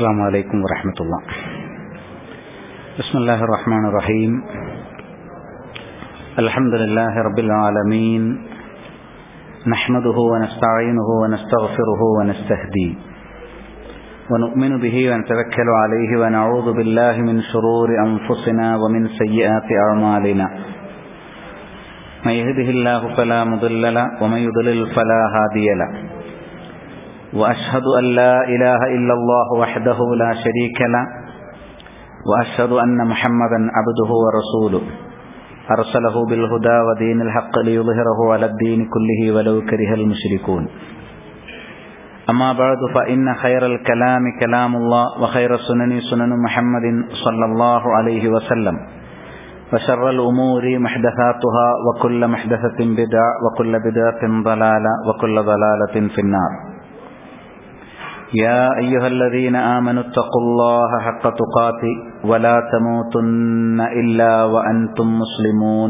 السلام عليكم ورحمة الله بسم الله الرحمن الرحيم الحمد لله رب العالمين نحمده ونستعينه ونستغفره ونستهديه ونؤمن به ونتوكل عليه ونعوذ بالله من شرور أنفسنا ومن سيئات أعمالنا من يهده الله فلا مضل له ومن يضلل فلا هادي له وأشهد أن لا إله إلا الله وحده لا شريك له وأشهد أن محمدا عبده ورسوله أرسله بالهدى ودين الحق ليظهره على الدين كله ولو كره المشركون أما بعد فإن خير الكلام كلام الله وخير السنن سنن محمد صلى الله عليه وسلم وشر الأمور محدثاتها وكل محدثة بدع وكل بدعة ضلالة وكل ضلالة في النار يا أيها الذين آمنوا اتقوا الله حق تقاته ولا تموتن إلا وأنتم مسلمون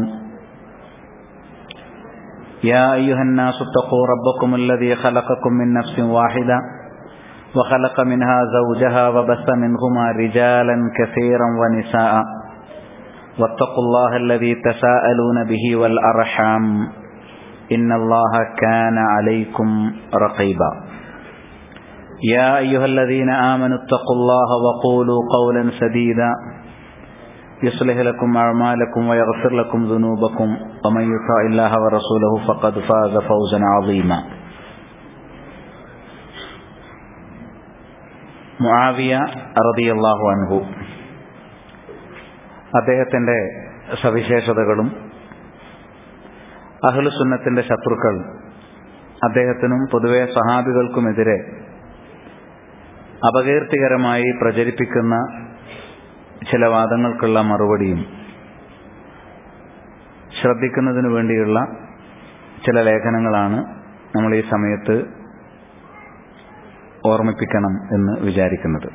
يا أيها الناس اتقوا ربكم الذي خلقكم من نفس واحدة وخلق منها زوجها وبث منهما رجالا كثيرا ونساء واتقوا الله الذي تساءلون به والأرحام إن الله كان عليكم رقيبا يا أيها الذين آمنوا اتقوا الله وقولوا قولا سديدا يصلح لكم أعمالكم ويغفر لكم ذنوبكم ومن يطع الله ورسوله فقد فاز فوزا عظيما മുആവിയ റളിയല്ലാഹു അൻഹു അദ്ദേഹത്തിന്റെ സവിശേഷതകളും അഹ്ലുസുന്നത്തിന്റെ ശത്രുക്കൾ അദ്ദേഹത്തിനും പൊതുവെ സഹാബികൾക്കുമെതിരെ അപകീർത്തികരമായി പ്രചരിപ്പിക്കുന്ന ചില വാദങ്ങൾക്കുള്ള മറുപടിയും ശ്രദ്ധിക്കുന്നതിനു വേണ്ടിയുള്ള ചില ലേഖനങ്ങളാണ് നമ്മൾ ഈ സമയത്ത് ഓർമ്മിപ്പിക്കണം എന്ന് വിചാരിക്കുന്നത്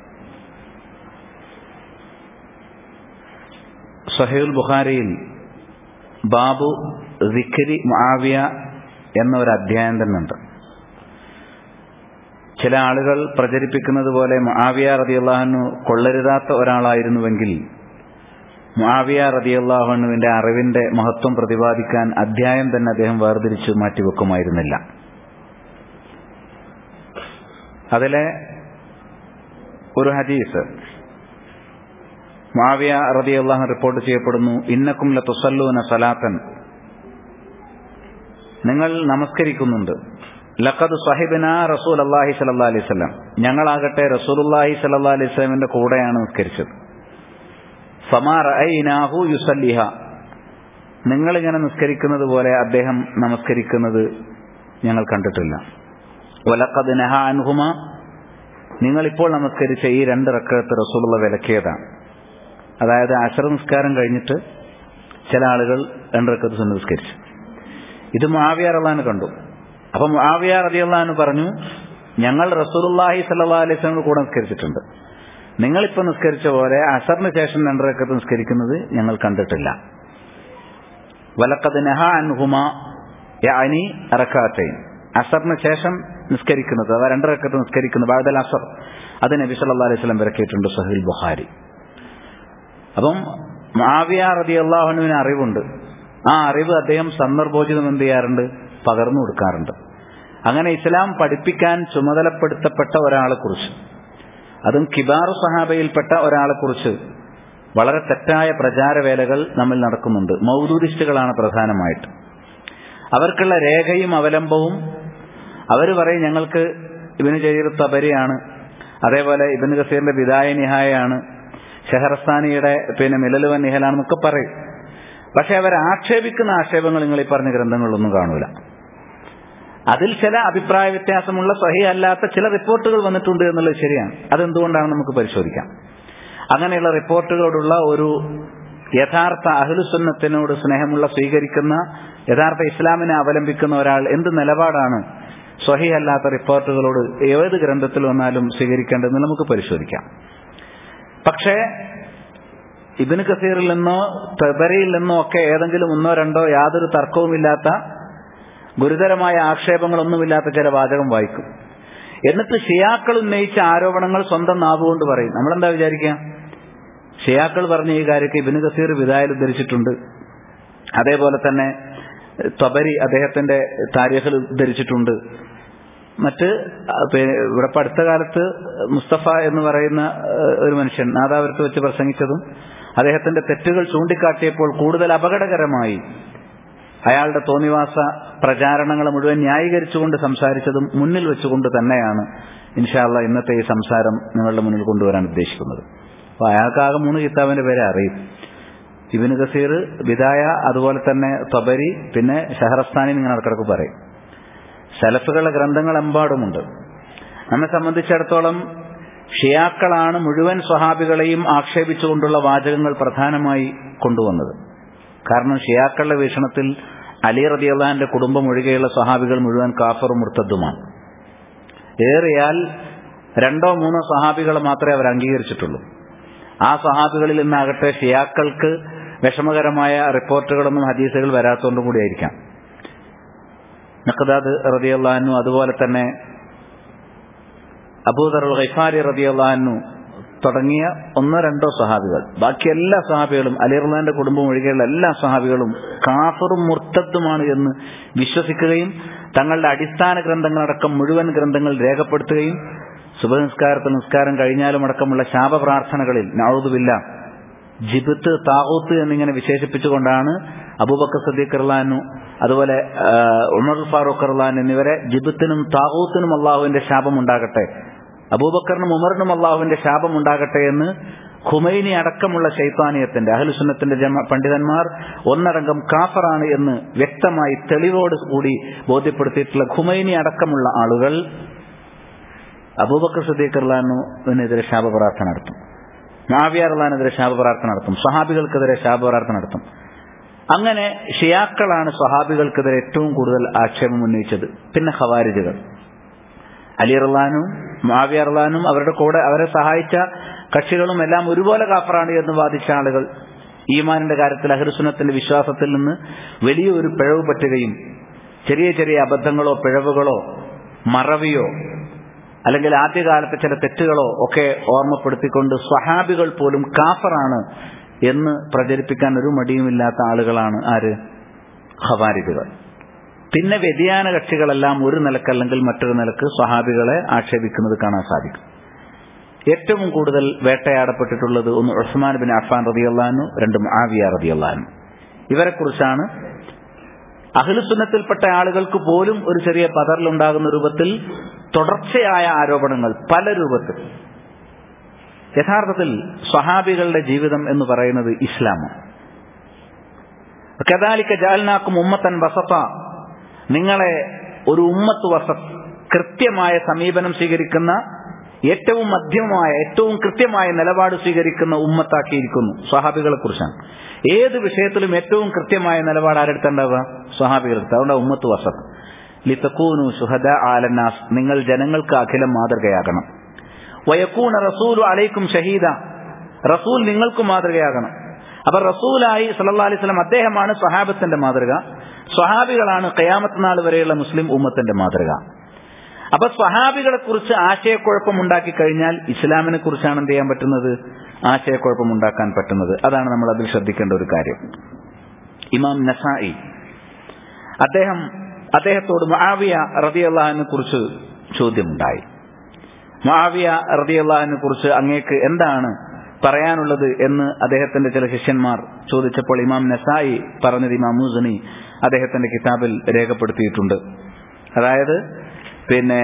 സഹീൽ ബുഖാരിയിൽ ബാബു സിഖരി മുആവിയ എന്ന ഒരു അധ്യായം തന്നെ ഉണ്ട് ചില ആളുകൾ പ്രചരിപ്പിക്കുന്നത് പോലെ മുആവിയ റതിയല്ലാഹുനു കൊള്ളരുതാത്ത ഒരാളായിരുന്നുവെങ്കിൽ മുആവിയ റതിയല്ലാഹുനുവിന്റെ അറിവിന്റെ മഹത്വം പ്രതിപാദിക്കാൻ അധ്യായം തന്നെ അദ്ദേഹം വേർതിരിച്ചു മാറ്റിവെക്കുമായിരുന്നില്ല അതിലെ ഒരു ഹദീസ് മുആവിയ റതിയല്ലാഹു റിപ്പോർട്ട് ചെയ്യപ്പെടുന്നു ഇന്നക്കും ല തുസല്ലൂന സലാത്തൻ നിങ്ങൾ നമസ്കരിക്കുന്നുണ്ട് ലഖദ് സഹിബിന റസൂൽ അള്ളാഹി സല്ലാ അലൈഹി സ്വലം ഞങ്ങളാകട്ടെ റസൂലുല്ലാഹി സല്ലാ അലൈഹി സ്വലമിന്റെ കൂടെയാണ് നിസ്കരിച്ചത് ഫമാർ ഐനാഹു യുസല്ലിഹ നിങ്ങളിങ്ങനെ നിസ്കരിക്കുന്നത് പോലെ അദ്ദേഹം നമസ്കരിക്കുന്നത് ഞങ്ങൾ കണ്ടിട്ടില്ല വലഖദ് നഹ അൻഹുമ നിങ്ങളിപ്പോൾ നമസ്കരിച്ച ഈ രണ്ട് റക്കത്ത് റസൂലുള്ള വിലക്കിയതാണ് അതായത് അഷർ നിസ്കാരം കഴിഞ്ഞിട്ട് ചില ആളുകൾ രണ്ട് റക്കത്ത് നിസ്കരിച്ചു ഇത് മുആവിയ റളാന് കണ്ടു അപ്പം മുആവിയ റളിയല്ലാഹു പറഞ്ഞു ഞങ്ങൾ റസൂലുള്ളാഹി സ്വല്ലല്ലാഹി അലൈഹി വസല്ലം കൂടെ നിസ്കരിച്ചിട്ടുണ്ട് നിങ്ങളിപ്പോൾ നിസ്കരിച്ച പോലെ അസറിന് ശേഷം രണ്ടരക്കത്ത് നിസ്കരിക്കുന്നത് ഞങ്ങൾ കണ്ടിട്ടില്ല വലക്കത് നഹ അൻഹുമ യാനി റക്കാത്തൈൻ അസറിന് ശേഷം നിസ്കരിക്കുന്നത് അഥവാ രണ്ടരക്കത്ത് നിസ്കരിക്കുന്നത് ബാദൽ അസർ അത് നബി സല്ലല്ലാഹു അലൈഹി വസല്ലം വിലക്കിയിട്ടുണ്ട് സഹീൽ ബുഖാരി അപ്പം മാവിയ റളിയല്ലാഹുവിന് അറിവുണ്ട് ആ അറിവ് അദ്ദേഹം സന്ദർഭോചിതം എന്ത് ചെയ്യാറുണ്ട് പകർന്നു കൊടുക്കാറുണ്ട് അങ്ങനെ ഇസ്ലാം പഠിപ്പിക്കാൻ ചുമതലപ്പെടുത്തപ്പെട്ട ഒരാളെ കുറിച്ച് അതും കിബാറു സഹാബയിൽപ്പെട്ട ഒരാളെ കുറിച്ച് വളരെ തെറ്റായ പ്രചാരവേലകൾ നമ്മൾ നടക്കുന്നുണ്ട് മൗദൂദിസ്റ്റുകളാണ് പ്രധാനമായിട്ട് അവർക്കുള്ള രേഖയും അവലംബവും അവർ പറയും ഞങ്ങൾക്ക് ഇബിന് ജയീർ തബരിയാണ് അതേപോലെ ഇബിന് ഗസീറിന്റെ വിദായ നിഹായാണ് ഷെഹർസ്ഥാനിയുടെ പിന്നെ മിലലുവൻ നിഹലാണെന്നൊക്കെ പറയും പക്ഷെ അവർ ആക്ഷേപിക്കുന്ന ആക്ഷേപങ്ങൾ നിങ്ങൾ ഈ പറഞ്ഞ ഗ്രന്ഥങ്ങളിലൊന്നും കാണൂല അതിൽ ചില അഭിപ്രായ വ്യത്യാസമുള്ള സഹി അല്ലാത്ത ചില റിപ്പോർട്ടുകൾ വന്നിട്ടുണ്ട് എന്നുള്ളത് ശരിയാണ് അതെന്തുകൊണ്ടാണ് നമുക്ക് പരിശോധിക്കാം അങ്ങനെയുള്ള റിപ്പോർട്ടുകളോടുള്ള ഒരു യഥാർത്ഥ അഹ്ലുസുന്നത്തിനോട് സ്നേഹമുള്ള സ്വീകരിക്കുന്ന യഥാർത്ഥ ഇസ്ലാമിനെ അവലംബിക്കുന്ന ഒരാൾ എന്ത് നിലപാടാണ് സ്വഹി അല്ലാത്ത റിപ്പോർട്ടുകളോട് ഏത് ഗ്രന്ഥത്തിൽ വന്നാലും സ്വീകരിക്കേണ്ടതെന്ന് നമുക്ക് പരിശോധിക്കാം പക്ഷേ ഇബിന് കസീറിൽ നിന്നോ തെബരയിൽ നിന്നോ ഒക്കെ ഏതെങ്കിലും ഒന്നോ രണ്ടോ യാതൊരു തർക്കവുമില്ലാത്ത ഗുരുതരമായ ആക്ഷേപങ്ങളൊന്നുമില്ലാത്ത ചില വാചകം വായിക്കും എന്നിട്ട് ഷിയാക്കൾ ഉന്നയിച്ച ആരോപണങ്ങൾ സ്വന്തം നാവുകൊണ്ട് പറയും നമ്മളെന്താ വിചാരിക്കുക ഷിയാക്കൾ പറഞ്ഞ ഈ കാര്യത്തെ ഇബിന് കസീർ വിദായിൽ ഉദ്ധരിച്ചിട്ടുണ്ട് അതേപോലെ തന്നെ തൊബരി അദ്ദേഹത്തിന്റെ താരീഖിൽ ഉദ്ധരിച്ചിട്ടുണ്ട് മറ്റ് ഇവിടെ അടുത്ത കാലത്ത് മുസ്തഫ എന്ന് പറയുന്ന ഒരു മനുഷ്യൻ നാദാപുരത്ത് വെച്ച് പ്രസംഗിച്ചതും അദ്ദേഹത്തിന്റെ തെറ്റുകൾ ചൂണ്ടിക്കാട്ടിയപ്പോൾ കൂടുതൽ അപകടകരമായി അയാളുടെ തോന്നിവാസ പ്രചാരണങ്ങൾ മുഴുവൻ ന്യായീകരിച്ചുകൊണ്ട് സംസാരിച്ചതും മുന്നിൽ വെച്ചുകൊണ്ട് തന്നെയാണ് ഇൻഷാല്ല ഇന്നത്തെ ഈ സംസാരം നിങ്ങളുടെ മുന്നിൽ കൊണ്ടുവരാൻ ഉദ്ദേശിക്കുന്നത് അപ്പൊ അയാൾക്കാകെ മൂന്ന് കിതാബിന്റെ പേരെ അറിയും ഇബിന് കസീർ വിദായ അതുപോലെ തന്നെ തൊബരി പിന്നെ ഷഹറസ്ഥാനി ഇങ്ങനെ ഇടക്കിടക്ക് പറയും സലഫുകളുടെ ഗ്രന്ഥങ്ങൾ എമ്പാടുമുണ്ട് നമ്മെ സംബന്ധിച്ചിടത്തോളം ഷിയാക്കളാണ് മുഴുവൻ സ്വഹാബികളെയും ആക്ഷേപിച്ചുകൊണ്ടുള്ള വാചകങ്ങൾ പ്രധാനമായി കൊണ്ടുവന്നത് കാരണം ഷിയാക്കളുടെ വീക്ഷണത്തിൽ അലി റതിയുള്ളാന്റെ കുടുംബം ഒഴികെയുള്ള സ്വഹാബികൾ മുഴുവൻ കാഫറും മുർത്തദ്ദുമാണ് ഏറിയാൽ രണ്ടോ മൂന്നോ സ്വഹാബികൾ മാത്രമേ അവർ അംഗീകരിച്ചിട്ടുള്ളൂ ആ സ്വഹാബികളിൽ നിന്നാകട്ടെ ഷിയാക്കൾക്ക് വിഷമകരമായ റിപ്പോർട്ടുകളൊന്നും ഹദീസുകൾ വരാത്തതുകൊണ്ടും കൂടിയായിരിക്കാം നഖദാദ് റതിയല്ലാനു അതുപോലെ തന്നെ അബൂദർ ഖൈഫാരി റതിയല്ലാനു തുടങ്ങിയ ഒന്നോ രണ്ടോ സഹാബികൾ ബാക്കി എല്ലാ സഹാബികളും അലിറുല്ലാന്റെ കുടുംബം ഒഴികെയുള്ള എല്ലാ സഹാബികളും കാഫറും മുർത്തദ്ദുമാണ് എന്ന് വിശ്വസിക്കുകയും തങ്ങളുടെ അടിസ്ഥാന ഗ്രന്ഥങ്ങളടക്കം മുഴുവൻ ഗ്രന്ഥങ്ങൾ രേഖപ്പെടുത്തുകയും സുബനിസ്കാരത്തിൽ നിസ്കാരം കഴിഞ്ഞാലും അടക്കമുള്ള ശാപപ്രാർത്ഥനകളിൽ നഴുതുമില്ല ജിബത്ത് താഹൂത്ത് എന്നിങ്ങനെ വിശേഷിപ്പിച്ചുകൊണ്ടാണ് അബൂബക്കർ സദ്ദീഖ് ഇർലാനു അതുപോലെ ഉമർ ഫാറൂഖ് ഇർലാൻ എന്നിവരെ ജിബത്തിനും താഹൂത്തിനും അള്ളാഹുവിന്റെ ശാപം ഉണ്ടാകട്ടെ അബൂബക്കറിനും ഉമറിനും അള്ളാഹുവിന്റെ ശാപം ഉണ്ടാകട്ടെ എന്ന് ഖുമൈനി അടക്കമുള്ള ശൈത്താനിയത്തിന്റെ അഹലുസുന്നത്തിന്റെ ജമ പണ്ഡിതന്മാർ ഒന്നടങ്കം കാഫറാണ് എന്ന് വ്യക്തമായി തെളിവോട് കൂടി ബോധ്യപ്പെടുത്തിയിട്ടുള്ള ഖുമൈനി അടക്കമുള്ള ആളുകൾ അബൂബക്കർ സദ്ദീഖ് ഇർലാനുവിനെതിരെ ശാപപ്രാർത്ഥന നടത്തും മാവിയാറുള്ളാനെതിരെ ശാപപ്രാർത്ഥന നടത്തും സ്വഹാബികൾക്കെതിരെ ശാപപ്രാർത്ഥന നടത്തും അങ്ങനെ ഷിയാക്കളാണ് സ്വഹാബികൾക്കെതിരെ ഏറ്റവും കൂടുതൽ ആക്ഷേപം ഉന്നയിച്ചത് പിന്നെ ഖവാരിജുകൾ അലി അർലാനും മാവി അർലാനും അവരുടെ കൂടെ അവരെ സഹായിച്ച കക്ഷികളും എല്ലാം ഒരുപോലെ കാഫറാണ് എന്ന് വാദിച്ച ആളുകൾ ഈമാനിന്റെ കാര്യത്തിൽ അഹ്റുസുനത്തിന്റെ വിശ്വാസത്തിൽ നിന്ന് വലിയൊരു പിഴവ് പറ്റുകയും ചെറിയ ചെറിയ അബദ്ധങ്ങളോ പിഴവുകളോ മറവിയോ അല്ലെങ്കിൽ ആദ്യകാലത്തെ ചില തെറ്റുകളോ ഒക്കെ ഓർമ്മപ്പെടുത്തിക്കൊണ്ട് സ്വഹാബികൾ പോലും കാഫറാണ് എന്ന് പ്രചരിപ്പിക്കാൻ ഒരു മടിയുമില്ലാത്ത ആളുകളാണ് ആര് ഖവാരികൾ പിന്നെ വ്യതിയാന കക്ഷികളെല്ലാം ഒരു നിലക്കല്ലെങ്കിൽ മറ്റൊരു നിലക്ക് സ്വഹാബികളെ ആക്ഷേപിക്കുന്നത് കാണാൻ സാധിക്കും ഏറ്റവും കൂടുതൽ വേട്ടയാടപ്പെട്ടിട്ടുള്ളത് ഒന്ന് ഉസ്മാൻ ബിൻ അഫാൻ റതിയല്ലാനു രണ്ട് ആവിയ റതിയല്ലാനു ഇവരെക്കുറിച്ചാണ് അഖിലുസുന്നത്തിൽപ്പെട്ട ആളുകൾക്ക് പോലും ഒരു ചെറിയ പതറിലുണ്ടാകുന്ന രൂപത്തിൽ തുടർച്ചയായ ആരോപണങ്ങൾ പല രൂപത്തിൽ യഥാർത്ഥത്തിൽ സ്വഹാബികളുടെ ജീവിതം എന്ന് പറയുന്നത് ഇസ്ലാമാണ് കദാലിക്ക ജാൽനാക്കും ഉമ്മത്തൻ വസത്ത നിങ്ങളെ ഒരു ഉമ്മത്ത് വസത്ത് കൃത്യമായ സമീപനം സ്വീകരിക്കുന്ന ഏറ്റവും മധ്യമമായ ഏറ്റവും കൃത്യമായ നിലപാട് സ്വീകരിക്കുന്ന ഉമ്മത്താക്കിയിരിക്കുന്നു സ്വഹാബികളെ കുറിച്ചാണ് ഏത് വിഷയത്തിലും ഏറ്റവും കൃത്യമായ നിലപാട് ആരെടുത്തുണ്ടാവുക സ്വഹാബികളെടുത്ത് അതുകൊണ്ട് ഉമ്മത്ത് വസത്ത് ലിത്തക്കൂനു സുഹദ ആലന്നാസ് നിങ്ങൾ ജനങ്ങൾക്ക് അഖിലം മാതൃകയാകണം വയക്കൂന റസൂലു അലൈക്കും ഷഹീദ റസൂൽ നിങ്ങൾക്കും മാതൃകയാകണം അപ്പൊ റസൂലായി സല്ലാ അലൈഹി സ്വലം അദ്ദേഹമാണ് സ്വഹാബത്തിന്റെ മാതൃക സ്വഹാബികളാണ് കയാമത്ത് നാൾ വരെയുള്ള മുസ്ലിം ഉമ്മത്തിന്റെ മാതൃക അപ്പൊ സ്വഹാബികളെ കുറിച്ച് ആശയക്കുഴപ്പം ഉണ്ടാക്കി കഴിഞ്ഞാൽ ഇസ്ലാമിനെ കുറിച്ചാണ് എന്ത് ചെയ്യാൻ പറ്റുന്നത് ആശയക്കുഴപ്പം ഉണ്ടാക്കാൻ പറ്റുന്നത് അതാണ് നമ്മൾ അതിൽ ശ്രദ്ധിക്കേണ്ട ഒരു കാര്യം ഇമാം നസായി അദ്ദേഹം അദ്ദേഹത്തോട് മഹാവിയ റതിയല്ലാഹിനെ കുറിച്ച് ചോദ്യമുണ്ടായി മഹാവിയ റതിയല്ലാഹിനെ കുറിച്ച് അങ്ങേക്ക് എന്താണ് പറയാനുള്ളത് എന്ന് അദ്ദേഹത്തിന്റെ ചില ശിഷ്യന്മാർ ചോദിച്ചപ്പോൾ ഇമാം നസായി പറഞ്ഞത് ഇമാം മുസനി അദ്ദേഹത്തിന്റെ കിതാബിൽ രേഖപ്പെടുത്തിയിട്ടുണ്ട് അതായത് പിന്നെ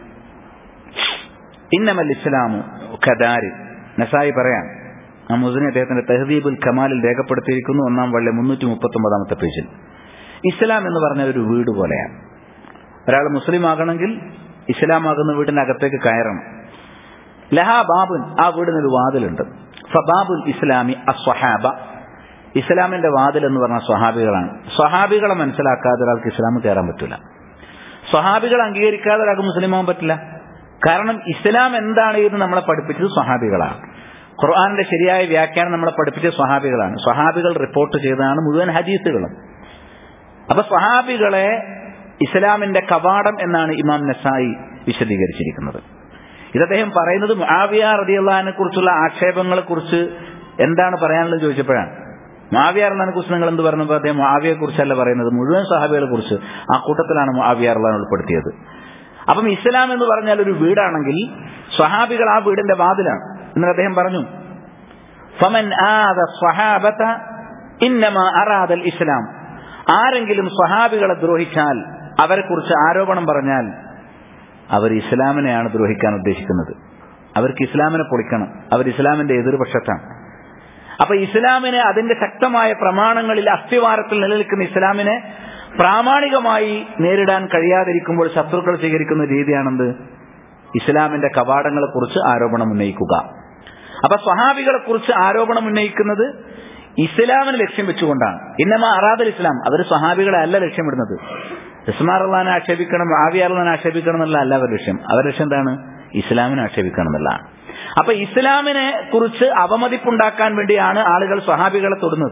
ഇന്നമൽ ഇസ്ലാമു ഖദാരി നസായി പറയാം ആ മുസനി അദ്ദേഹത്തിന്റെ തെഹദീബുൽ കമാലിൽ രേഖപ്പെടുത്തിയിരിക്കുന്നു ഒന്നാം വള്ളി മുന്നൂറ്റി മുപ്പത്തി ഒമ്പതാമത്തെ പേജിൽ ഇസ്ലാം എന്ന് പറഞ്ഞ ഒരു വീട് പോലെയാണ് ഒരാൾ മുസ്ലിം ആകണമെങ്കിൽ ഇസ്ലാം ആകുന്ന വീടിന്റെ അകത്തേക്ക് കയറണം ലഹാ ബാബുൻ ആ വീടിനൊരു വാതിലുണ്ട് ഫബാബുൽ ഇസ്ലാമി അസ്വഹാബ ഇസ്ലാമിന്റെ വാതിൽ എന്ന് പറഞ്ഞ സ്വഹാബികളാണ് സ്വഹാബികളെ മനസ്സിലാക്കാതെ ഒരാൾക്ക് ഇസ്ലാം കയറാൻ പറ്റില്ല സ്വഹാബികൾ അംഗീകരിക്കാതെ ഒരാൾക്ക് മുസ്ലിം ആകാൻ പറ്റില്ല കാരണം ഇസ്ലാം എന്താണ് എന്ന് നമ്മളെ പഠിപ്പിച്ചത് സ്വഹാബികളാണ് ഖുർആാനിന്റെ ശരിയായ വ്യാഖ്യാനം നമ്മളെ പഠിപ്പിച്ച സ്വഹാബികളാണ് സ്വഹാബികൾ റിപ്പോർട്ട് ചെയ്തതാണ് മുഴുവൻ ഹദീസുകളും അപ്പൊ സ്വഹാബികളെ ഇസ്ലാമിന്റെ കവാടം എന്നാണ് ഇമാം നസായി വിശദീകരിച്ചിരിക്കുന്നത് ഇത് അദ്ദേഹം പറയുന്നത് മുആവിയ റളിയല്ലാഹുവിനെ കുറിച്ചുള്ള ആക്ഷേപങ്ങളെ കുറിച്ച് എന്താണ് പറയാനുള്ളത് ചോദിച്ചപ്പോഴാണ് മുആവിയ റളിയല്ലാഹുവിനെ കുറിച്ച് നിങ്ങൾ എന്ത് പറഞ്ഞപ്പോൾ അദ്ദേഹം മുആവിയെ കുറിച്ചല്ല പറയുന്നത് മുഴുവൻ സഹാബികളെ കുറിച്ച് ആ കൂട്ടത്തിലാണ് മുആവിയ റളിയല്ലാഹു ഉൾപ്പെടുത്തിയത് അപ്പം ഇസ്ലാം എന്ന് പറഞ്ഞാൽ ഒരു വീടാണെങ്കിൽ സ്വഹാബികൾ ആ വീടിന്റെ വാതിലാണ് എന്നിട്ട് അദ്ദേഹം പറഞ്ഞു ഫമൻ ആദ സ്വഹാബത ഇന്നമ അറാദൽ ഇസ്ലാം ആരെങ്കിലും സ്വഹാബികളെ ദ്രോഹിച്ചാൽ അവരെക്കുറിച്ച് ആരോപണം പറഞ്ഞാൽ അവർ ഇസ്ലാമിനെയാണ് ദ്രോഹിക്കാൻ ഉദ്ദേശിക്കുന്നത് അവർക്ക് ഇസ്ലാമിനെ പൊളിക്കണം അവർ ഇസ്ലാമിന്റെ എതിർപക്ഷത്താണ് അപ്പൊ ഇസ്ലാമിനെ അതിന്റെ ശക്തമായ പ്രമാണങ്ങളിൽ അസ്ഥിവാരത്തിൽ നിലനിൽക്കുന്ന ഇസ്ലാമിനെ പ്രാമാണികമായി നേരിടാൻ കഴിയാതിരിക്കുമ്പോൾ ശത്രുക്കൾ സ്വീകരിക്കുന്ന രീതിയാണെന്ത് ഇസ്ലാമിന്റെ കവാടങ്ങളെ കുറിച്ച് ആരോപണം ഉന്നയിക്കുക അപ്പൊ സ്വഹാബികളെ കുറിച്ച് ആരോപണം ഉന്നയിക്കുന്നത് ഇസ്ലാമിന് ലക്ഷ്യം വെച്ചുകൊണ്ടാണ് ഇന്നമ അറാദൽ ഇസ്ലാം അവർ സ്വഹാബികളെ അല്ല ലക്ഷ്യമിടുന്നത് ഇസ്മാർ അള്ളഹാനെ ആക്ഷേപിക്കണം ആവിയാർ അള്ളഹാനെ ആക്ഷേപിക്കണം എന്നുള്ള അല്ല അവരുടെ ലക്ഷ്യം അവരുടെ ലക്ഷ്യം എന്താണ് ഇസ്ലാമിനെ ആക്ഷേപിക്കണം എന്നുള്ളതാണ് അപ്പൊ ഇസ്ലാമിനെ കുറിച്ച് അവമതിപ്പുണ്ടാക്കാൻ വേണ്ടിയാണ് ആളുകൾ സ്വഹാബികളെ തൊടുന്നത്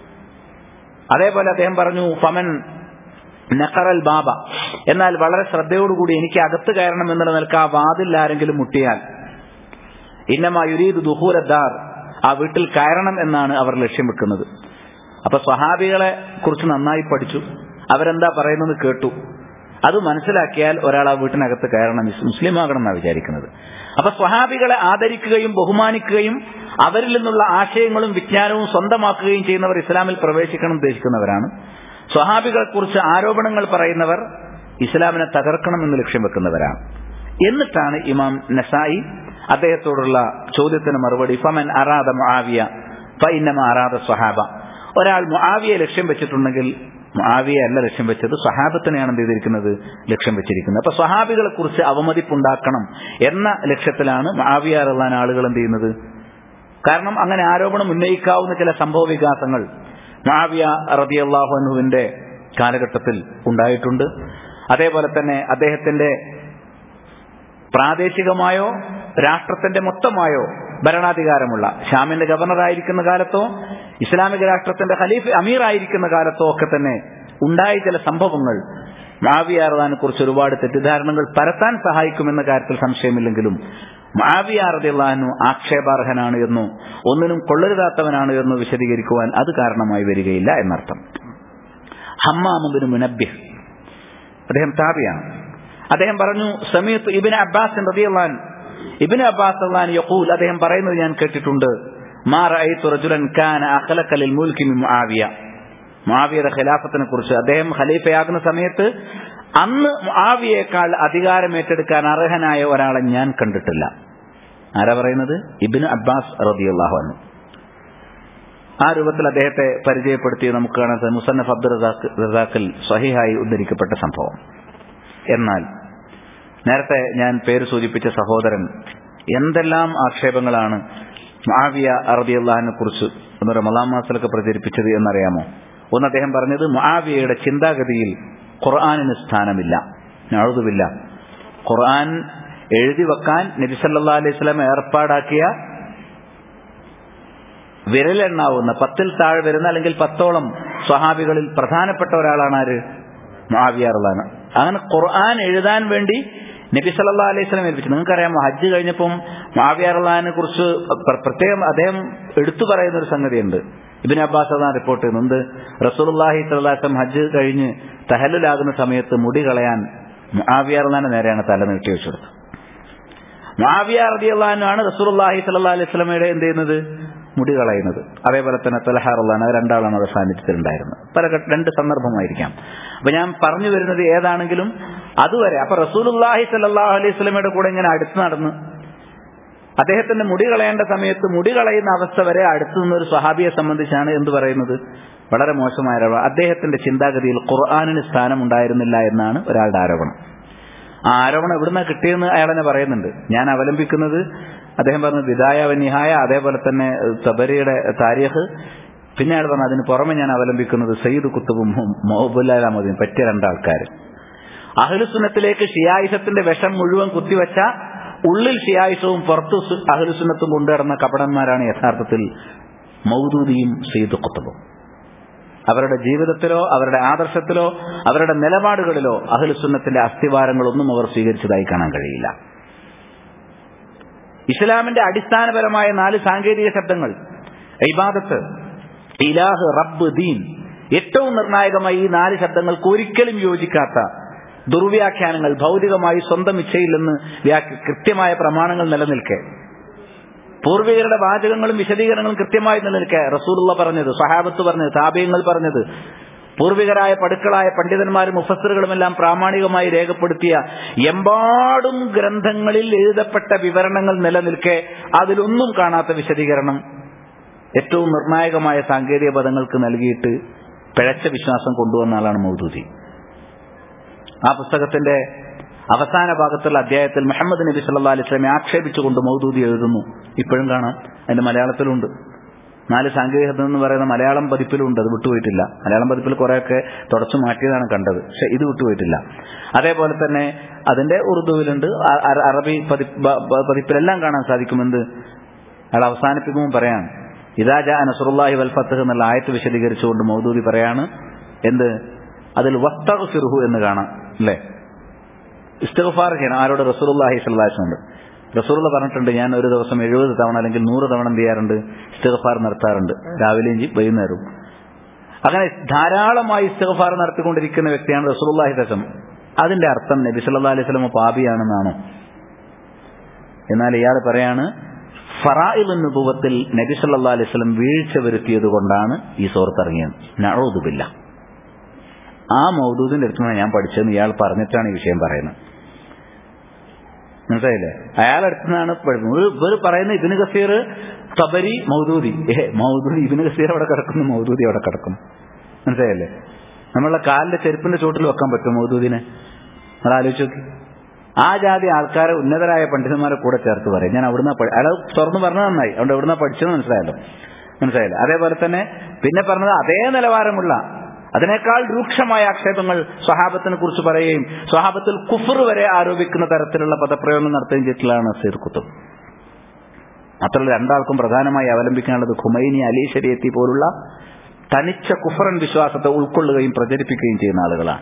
അതേപോലെ അദ്ദേഹം പറഞ്ഞു ഫമൻ നഖറൽ ബാബ എന്നാൽ വളരെ ശ്രദ്ധയോടുകൂടി എനിക്ക് അകത്ത് കയറണം എന്നുള്ള നിലക്ക് ആ വാതിൽ ആരെങ്കിലും മുട്ടിയാൽ ഇന്നമാ യുരീദ് ദുഹൂരദ്ദാർ ആ വീട്ടിൽ കയറണം എന്നാണ് അവർ ലക്ഷ്യം വെക്കുന്നത് അപ്പൊ സ്വഹാബികളെ കുറിച്ച് നന്നായി പഠിച്ചു അവരെന്താ പറയുന്നത് കേട്ടു അത് മനസ്സിലാക്കിയാൽ ഒരാൾ ആ വീട്ടിനകത്ത് കയറണം മുസ്ലിം ആകണം എന്നാണ് വിചാരിക്കുന്നത് അപ്പൊ സ്വഹാബികളെ ആദരിക്കുകയും ബഹുമാനിക്കുകയും അവരിൽ നിന്നുള്ള ആശയങ്ങളും വിജ്ഞാനവും സ്വന്തമാക്കുകയും ചെയ്യുന്നവർ ഇസ്ലാമിൽ പ്രവേശിക്കണം ഉദ്ദേശിക്കുന്നവരാണ് സ്വഹാബികളെ കുറിച്ച് ആരോപണങ്ങൾ പറയുന്നവർ ഇസ്ലാമിനെ തകർക്കണം എന്ന് ലക്ഷ്യം വെക്കുന്നവരാണ് എന്നിട്ടാണ് ഇമാം നസായി അദ്ദേഹത്തോടുള്ള ചോദ്യത്തിന് മറുപടി ഫമൻ അറാദ മുആവിയ ഫഇന്നമ അറാദ സ്വഹാബ ഒരാൾ മുആവിയെ ലക്ഷ്യം വെച്ചിട്ടുണ്ടെങ്കിൽ മുആവിയെ അല്ല ലക്ഷ്യം വെച്ചത് സ്വഹാബത്തിനെയാണ് എന്ത് ചെയ്തിരിക്കുന്നത് ലക്ഷ്യം വെച്ചിരിക്കുന്നത് അപ്പൊ സ്വഹാബികളെ കുറിച്ച് അവമതിപ്പുണ്ടാക്കണം എന്ന ലക്ഷ്യത്തിലാണ് മുആവിയ അറുള്ളാൻ ആളുകൾ എന്ത് ചെയ്യുന്നത് കാരണം അങ്ങനെ ആരോപണം ഉന്നയിക്കാവുന്ന ചില സംഭവ വികാസങ്ങൾ മുആവിയ റളിയല്ലാഹു അൻഹുവിന്റെ കാലഘട്ടത്തിൽ ഉണ്ടായിട്ടുണ്ട് അതേപോലെ തന്നെ അദ്ദേഹത്തിന്റെ പ്രാദേശികമായോ രാഷ്ട്രത്തിന്റെ മൊത്തമായോ ഭരണാധികാരമുള്ള ഷാമിന്റെ ഗവർണറായിരിക്കുന്ന കാലത്തോ ഇസ്ലാമിക രാഷ്ട്രത്തിന്റെ ഖലീഫ് അമീർ ആയിരിക്കുന്ന കാലത്തോ ഒക്കെ തന്നെ ഉണ്ടായ ചില സംഭവങ്ങൾ മാവിയാർദാനെ കുറിച്ച് ഒരുപാട് തെറ്റിദ്ധാരണകൾ പരത്താൻ സഹായിക്കുമെന്ന കാര്യത്തിൽ സംശയമില്ലെങ്കിലും മാവിയാർദിള്ളാനു ആക്ഷേപാർഹനാണ് എന്നോ ഒന്നിനും കൊള്ളരുതാത്തവനാണ് എന്നോ വിശദീകരിക്കുവാൻ അത് കാരണമായി വരികയില്ല എന്നർത്ഥം ഹമ്മാമുബിന് മുനബ്ബിഹ് അദ്ദേഹം താബിയാണ് അദ്ദേഹം പറഞ്ഞു സമീത്ത് ഇബിന് അബ്ബാസ് റതിയല്ലാൻ ഇബിന് അബ്ബാസ് അള്ളാൻ യഖൂൽ അദ്ദേഹം പറയുന്നത് ഞാൻ കേട്ടിട്ടുണ്ട് മാ റഅയ്തു റജുലൻ കാന അഖലക ലിൽ മുൽക്കി മിൻ മുആവിയ മുആവിയയുടെ ഖിലാഫത്തിനെ കുറിച്ച് അദ്ദേഹം ഖലീഫയാകുന്ന സമയത്ത് അന്ന് മുആവിയേക്കാൾ അധികാരം ഏറ്റെടുക്കാൻ അർഹനായ ഒരാളെ ഞാൻ കണ്ടിട്ടില്ല ആരാ പറയുന്നത് ഇബിന് അബ്ബാസ് റളിയല്ലാഹു അൻഹു ആ രൂപത്തിൽ അദ്ദേഹത്തെ പരിചയപ്പെടുത്തി നമുക്ക് കാണാൻ മുസന്നഫ് അബ്ദുൽ റസാഖിൽ സഹിഹായി ഉദ്ധരിക്കപ്പെട്ട സംഭവം എന്നാൽ നേരത്തെ ഞാൻ പേര് സൂചിപ്പിച്ച സഹോദരൻ എന്തെല്ലാം ആക്ഷേപങ്ങളാണ് മുആവിയ അറബിയല്ലാഹിനെ കുറിച്ച് ഒന്ന് റമലാം മാസത്തിലൊക്കെ പ്രചരിപ്പിച്ചത് എന്നറിയാമോ ഒന്ന് അദ്ദേഹം പറഞ്ഞത് മുആവിയയുടെ ചിന്താഗതിയിൽ ഖുർആാനിന് സ്ഥാനമില്ല നഴുതുമില്ല ഖുർആൻ എഴുതി വെക്കാൻ നബിസല്ലാ അലൈഹി സ്വലാം ഏർപ്പാടാക്കിയ വിരലെണ്ണാവുന്ന പത്തിൽ താഴെ വരുന്ന അല്ലെങ്കിൽ പത്തോളം സ്വഹാബികളിൽ പ്രധാനപ്പെട്ട ഒരാളാണ് ആര് മുആവിയാറുള്ളാണ് അങ്ങനെ ഖുർആൻ എഴുതാൻ വേണ്ടി നബി സല്ലാ അലൈഹി സ്വലം ഏൽപ്പിച്ചു നിങ്ങൾക്കറിയാമോ ഹജ്ജ് കഴിഞ്ഞപ്പം മുആവിയാറുള്ളാനെ കുറിച്ച് പ്രത്യേകം അദ്ദേഹം എടുത്തു പറയുന്ന ഒരു സംഗതിയുണ്ട് ഇബിൻ അബ്ബാസ് അതാണ് റിപ്പോർട്ട് ചെയ്യുന്നത് റസൂലുള്ളാഹി സ്വലാസം ഹജ്ജ് കഴിഞ്ഞ് തഹല്ലുലാകുന്ന സമയത്ത് മുടി കളയാൻ മുആവിയാറുള്ളാന്റെ നേരെയാണ് തല നീട്ടി വെച്ചെടുത്തത് മുആവിയ റളിയല്ലാഹുവാണ് റസൂലുള്ളാഹി സ്വല്ലല്ലാഹി അലൈഹി വസല്ലമയുടെ എന്ത് ചെയ്യുന്നത് മുടി കളയുന്നത് അതേപോലെ തന്നെ തലഹാറുള്ളാൻ അവർ രണ്ടാളാണ് അവിടെ സാന്നിധ്യത്തിലുണ്ടായിരുന്നത് പല രണ്ട് സന്ദർഭമായിരിക്കാം അപ്പൊ ഞാൻ പറഞ്ഞു വരുന്നത് ഏതാണെങ്കിലും അതുവരെ അപ്പൊ റസൂലുള്ളാഹി സ്വല്ലല്ലാഹു അലൈഹി വസല്ലമയുടെ കൂടെ ഇങ്ങനെ അടുത്ത് നടന്ന് അദ്ദേഹത്തിന്റെ മുടി കളയേണ്ട സമയത്ത് മുടി കളയുന്ന അവസ്ഥ വരെ അടുത്തു നിന്നൊരു സ്വഹാബിയെ സംബന്ധിച്ചാണ് എന്ത് പറയുന്നത് വളരെ മോശമായ അദ്ദേഹത്തിന്റെ ചിന്താഗതിയിൽ ഖുർആാനിന് സ്ഥാനം ഉണ്ടായിരുന്നില്ല എന്നാണ് ഒരാളുടെ ആരോപണം ആ ആരോപണം എവിടുന്ന കിട്ടിയെന്ന് അയാൾ തന്നെ പറയുന്നുണ്ട് ഞാൻ അവലംബിക്കുന്നത് അദ്ദേഹം പറഞ്ഞു വിദായ നിഹായ അതേപോലെ തന്നെ തബരിയുടെ താരിഖ് പിന്നെ അയാൾ പറഞ്ഞു അതിന് പുറമെ ഞാൻ അവലംബിക്കുന്നത് സയ്യിദ് കുത്തുബും മൊഹബുല്ലാമദീൻ പറ്റിയ രണ്ടാൾക്കാർ അഹ്ലുസുന്നത്തിലേക്ക് ഷിയായുസത്തിന്റെ വിഷം മുഴുവൻ കുത്തിവെച്ച ഉള്ളിൽ ഷിയായുസവും പുറത്തു അഹ്ലുസുന്നത്തും കൊണ്ടുവരുന്ന കപടന്മാരാണ് യഥാർത്ഥത്തിൽ മൗദൂദിയും സയ്യിദ് കുത്തുബും അവരുടെ ജീവിതത്തിലോ അവരുടെ ആദർശത്തിലോ അവരുടെ നിലപാടുകളിലോ അഹ്ലുസുന്നത്തിന്റെ അസ്ഥിവാരങ്ങളൊന്നും അവർ സ്വീകരിച്ചതായി കാണാൻ കഴിയില്ല ഇസ്ലാമിന്റെ അടിസ്ഥാനപരമായ നാല് സാങ്കേതിക ശബ്ദങ്ങൾ ഇബാദത്ത് ഇലാഹ് റബ്ബ് ദീൻ ഏറ്റവും നിർണായകമായി ഈ നാല് ശബ്ദങ്ങൾക്ക് ഒരിക്കലും യോജിക്കാത്ത ദുർവ്യാഖ്യാനങ്ങൾ ഭൗതികമായി സ്വന്തം ഇച്ഛയിൽ നിന്ന് വ്യാഖ്യ- കൃത്യമായ പ്രമാണങ്ങൾ നിലനിൽക്കെ പൂർവികരുടെ വാചകങ്ങളും വിശദീകരണങ്ങളും കൃത്യമായി നിലനിൽക്കെ റസൂലുള്ള പറഞ്ഞത് സഹാബത്ത് പറഞ്ഞത് താപയങ്ങൾ പറഞ്ഞത് പൂർവികരായ പടുക്കളായ പണ്ഡിതന്മാരും മുഫസറുകളുമെല്ലാം പ്രാമാണികമായി രേഖപ്പെടുത്തിയ എമ്പാടും ഗ്രന്ഥങ്ങളിൽ എഴുതപ്പെട്ട വിവരണങ്ങൾ നിലനിൽക്കെ അതിലൊന്നും കാണാത്ത വിശദീകരണം ഏറ്റവും നിർണായകമായ സാങ്കേതിക പദങ്ങൾക്ക് നൽകിയിട്ട് പിഴച്ച വിശ്വാസം കൊണ്ടുവന്ന ആളാണ് മൗദൂദി ആ പുസ്തകത്തിന്റെ അവസാന ഭാഗത്തുള്ള അധ്യായത്തിൽ മുഹമ്മദ് നബി സല്ലാ അലൈഹി സ്വലമെ ആക്ഷേപിച്ചുകൊണ്ട് മൗദൂദി എഴുതുന്നു ഇപ്പോഴും കാണാം അതിന്റെ മലയാളത്തിലുണ്ട് നാല് സാങ്കേതികത എന്ന് പറയുന്ന മലയാളം പതിപ്പിലുണ്ട് അത് വിട്ടുപോയിട്ടില്ല മലയാളം പതിപ്പിൽ കുറെയൊക്കെ തുടച്ചു മാറ്റിയതാണ് കണ്ടത് പക്ഷെ ഇത് വിട്ടുപോയിട്ടില്ല അതേപോലെ തന്നെ അതിന്റെ ഉറുദുവിലുണ്ട് അ- അ- അറബി പതിപ്പ് ബ- ബ- പതിപ്പിലെല്ലാം കാണാൻ സാധിക്കുമെന്ത് അയാൾ അവസാനിപ്പിക്കുമ്പോൾ പറയാം ഇതാ ജാ നസുറുല്ലാഹി വൽ ഫത്തഹ് എന്നുള്ള ആയത്ത് വിശദീകരിച്ചുകൊണ്ട് മൗദൂദി പറയാണ് എന്ത് അതിൽ വസ്തഗ്ഫിർഹു എന്ന് കാണാം അല്ലേ ഇസ്തിഗ്ഫാർ ചെയ്യണം ആരോട് റസൂലുള്ളാഹി സ്വല്ലല്ലാഹു അലൈഹി വസല്ലം റസൂലുള്ള പറഞ്ഞിട്ടുണ്ട് ഞാൻ ഒരു ദിവസം എഴുപത് തവണ അല്ലെങ്കിൽ നൂറ് തവണ എന്ത് ചെയ്യാറുണ്ട് ഇസ്തിഗ്ഫാർ നടത്താറുണ്ട് രാവിലെയും ചെയ്യും, വൈകുന്നേരവും അങ്ങനെ ധാരാളമായി ഇസ്തിഗ്ഫാർ നടത്തിക്കൊണ്ടിരിക്കുന്ന വ്യക്തിയാണ് റസൂലുള്ളാഹി ദസം അതിന്റെ അർത്ഥം നബി സല്ലല്ലാഹു അലൈഹി വസല്ലം പാപിയാണെന്നാണോ എന്നാൽ ഇയാൾ പറയാണ് ഫറായിൽ നുപുവത്തിൽ നബി സല്ലല്ലാഹു അലൈഹി വസല്ലം വീഴ്ച വരുത്തിയത് കൊണ്ടാണ് ഈ സൂറത്ത് ഇറങ്ങിയത് നഅൂദുബില്ല ആ മൗദൂദിന്റെ അടുത്താണ് ഞാൻ പഠിച്ചതെന്ന് ഇയാൾ പറഞ്ഞിട്ടാണ് ഈ വിഷയം പറയുന്നത് മനസ്സിലായില്ലേ അയാൾ അടുത്തുനിന്നാണ് പഠിക്കുന്നത് ഇവർ പറയുന്ന ഇബിന് ഗസീർ തബരി മൗദൂദി ഏ മൗദൂദി ഇബിന് ഗസീർ അവിടെ കിടക്കുന്നു മൗദൂദി അവിടെ കിടക്കുന്നു മനസ്സിലായില്ലേ നമ്മളെ കാലിന്റെ ചെരുപ്പിന്റെ ചോട്ടിൽ വെക്കാൻ പറ്റും മൗദൂദിനെ നിങ്ങൾ ആലോചിച്ച് നോക്കി ആ ജാതി ആൾക്കാരെ ഉന്നതരായ പണ്ഡിതന്മാരെ കൂടെ ചേർത്ത് പറയും ഞാൻ അവിടുന്ന് അയാൾ തുറന്നു പറഞ്ഞത് നന്നായി അതുകൊണ്ട് എവിടുന്ന പഠിച്ചത് മനസ്സിലായല്ലോ മനസ്സിലായില്ല അതേപോലെ തന്നെ പിന്നെ പറഞ്ഞത് അതേ നിലവാരമുള്ള അതിനേക്കാൾ രൂക്ഷമായ ആക്ഷേപങ്ങൾ സ്വഹാബത്തിനെ കുറിച്ച് പറയുകയും സ്വഹാബത്തിൽ കുഫർ വരെ ആരോപിക്കുന്ന തരത്തിലുള്ള പദപ്രയോഗം നടത്തുകയും ചെയ്തിട്ടുള്ളതാണ് നസീർ കുത്തുബ് മാത്രമല്ല രണ്ടാൾക്കും പ്രധാനമായി അവലംബിക്കാനുള്ളത് ഖുമൈനി അലി ശരീഅത്തി പോലുള്ള തനിച്ച കുഫറൻ വിശ്വാസത്തെ ഉൾക്കൊള്ളുകയും പ്രചരിപ്പിക്കുകയും ചെയ്യുന്ന ആളുകളാണ്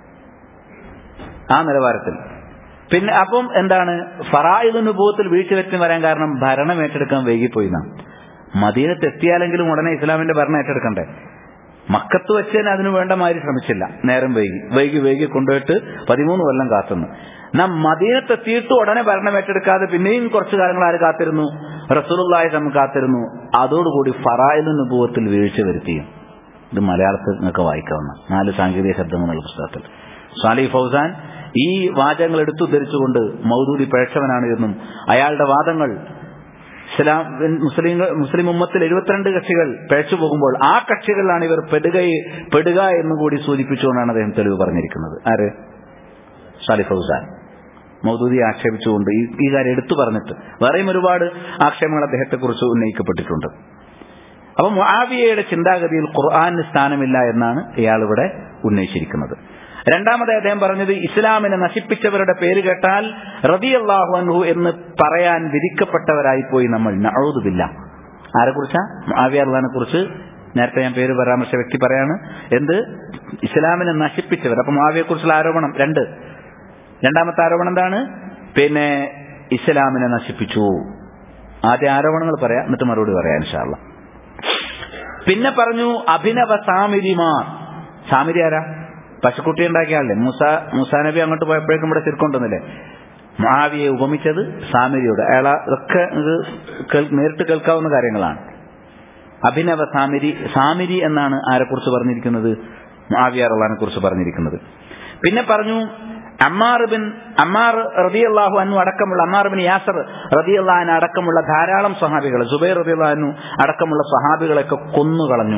ആ നിലവാരത്തിൽ പിന്നെ അപ്പം എന്താണ് ഫറായിദ് അനുഭവത്തിൽ വീഴ്ച വെച്ച് വരാൻ കാരണം ഭരണം ഏറ്റെടുക്കാൻ വൈകിപ്പോയി നാം മദീനത്ത് എത്തിയാലെങ്കിലും ഉടനെ ഇസ്ലാമിന്റെ ഭരണം ഏറ്റെടുക്കണ്ടേ മക്കത്ത് വെച്ച് തന്നെ അതിനു വേണ്ട മാതിരി ശ്രമിച്ചില്ല നേരം വൈകി വൈകി വൈകി കൊണ്ടുപോയിട്ട് പതിമൂന്ന് കൊല്ലം കാത്തുന്നു നാം മദീനത്ത് എത്തിയിട്ട് ഉടനെ ഭരണം ഏറ്റെടുക്കാതെ പിന്നെയും കുറച്ചു കാലങ്ങൾ ആര് കാത്തിരുന്നു റസൂലുള്ളാഹി തമ്മിൽ കാത്തിരുന്നു അതോടുകൂടി ഫറായിൽ അനുഭവത്തിൽ വീഴ്ച വരുത്തിയും ഇത് മലയാളത്തിൽ നിങ്ങൾക്ക് വായിക്കാവുന്ന നാല് സാങ്കേതിക ശബ്ദങ്ങളുള്ള പുസ്തകത്തിൽ സാലി ഫൗസാൻ ഈ വാചകങ്ങൾ എടുത്തുദ്ധരിച്ചുകൊണ്ട് മൗദൂദി പിഴച്ചവനാണ് എന്നും അയാളുടെ വാദങ്ങൾ ഇസ്ലാം മുസ്ലിം മുസ്ലിം ഉമ്മത്തിൽ എഴുപത്തിരണ്ട് കക്ഷികൾ പിഴച്ചു പോകുമ്പോൾ ആ കക്ഷികളിലാണ് ഇവർ പെടുക പെടുക എന്നും കൂടി സൂചിപ്പിച്ചുകൊണ്ടാണ് അദ്ദേഹം തെളിവ് പറഞ്ഞിരിക്കുന്നത് ആര് സാലി ഫൗസാൻ മൗദൂദി ആക്ഷേപിച്ചുകൊണ്ട് ഈ ഈ കാര്യം എടുത്തു പറഞ്ഞിട്ട് വേറെയും ഒരുപാട് ആക്ഷേപങ്ങൾ അദ്ദേഹത്തെക്കുറിച്ച് ഉന്നയിക്കപ്പെട്ടിട്ടുണ്ട് അപ്പൊ മുആവിയയുടെ ചിന്താഗതിയിൽ ഖുർആാനിന് സ്ഥാനമില്ല എന്നാണ് ഇയാൾ ഇവിടെ ഉന്നയിച്ചിരിക്കുന്നത് രണ്ടാമതായി അദ്ദേഹം പറഞ്ഞത് ഇസ്ലാമിനെ നശിപ്പിച്ചവരുടെ പേര് കേട്ടാൽ റബിയല്ലാഹു അൻഹു എന്ന് പറയാൻ വിധിക്കപ്പെട്ടവരായി പോയി നമ്മൾ നഴുതുമില്ല ആരെക്കുറിച്ചാ മുആവിയ കുറിച്ച് നേരത്തെ ഞാൻ പേര് പരാമർശ വ്യക്തി പറയാണ് എന്ത് ഇസ്ലാമിനെ നശിപ്പിച്ചവർ അപ്പൊ മുആവിയെ കുറിച്ചുള്ള ആരോപണം രണ്ട് രണ്ടാമത്തെ ആരോപണം എന്താണ് പിന്നെ ഇസ്ലാമിനെ നശിപ്പിച്ചു ആദ്യ ആരോപണങ്ങൾ പറയാം എന്നിട്ട് മറുപടി പറയാം ഇൻഷാല്ല പിന്നെ പറഞ്ഞു അഭിനവ സാമിരിമാർ സാമിരി ആരാ പശുക്കുട്ടി ഉണ്ടാക്കിയ ആളല്ലേ മൂസ മൂസാ നബി അങ്ങോട്ട് പോയപ്പോഴേക്കും ഇവിടെ തിരുക്കൊണ്ടുവന്നില്ലേ മാവിയെ ഉപമിച്ചത് സാമിരിയോട് അയാൾ ഇതൊക്കെ ഇത് കേൾ- നേരിട്ട് കേൾക്കാവുന്ന കാര്യങ്ങളാണ് അഭിനവ സാമിരി സാമിരി എന്നാണ് ആരെക്കുറിച്ച് പറഞ്ഞിരിക്കുന്നത് മാവിയ റഹ്ലാനെ കുറിച്ച് പറഞ്ഞിരിക്കുന്നത് പിന്നെ പറഞ്ഞു അമ്മാർ ബിൻ അമ്മാർ റതിയല്ലാഹു അന്നു അടക്കമുള്ള അമ്മാർ ബിൻ യാസർ റതിയല്ലാഹൻ അടക്കമുള്ള ധാരാളം സ്വഹാബികൾ സുബൈർ റതിയല്ലാഹു അടക്കമുള്ള സ്വഹാബികളൊക്കെ കൊന്നുകളഞ്ഞു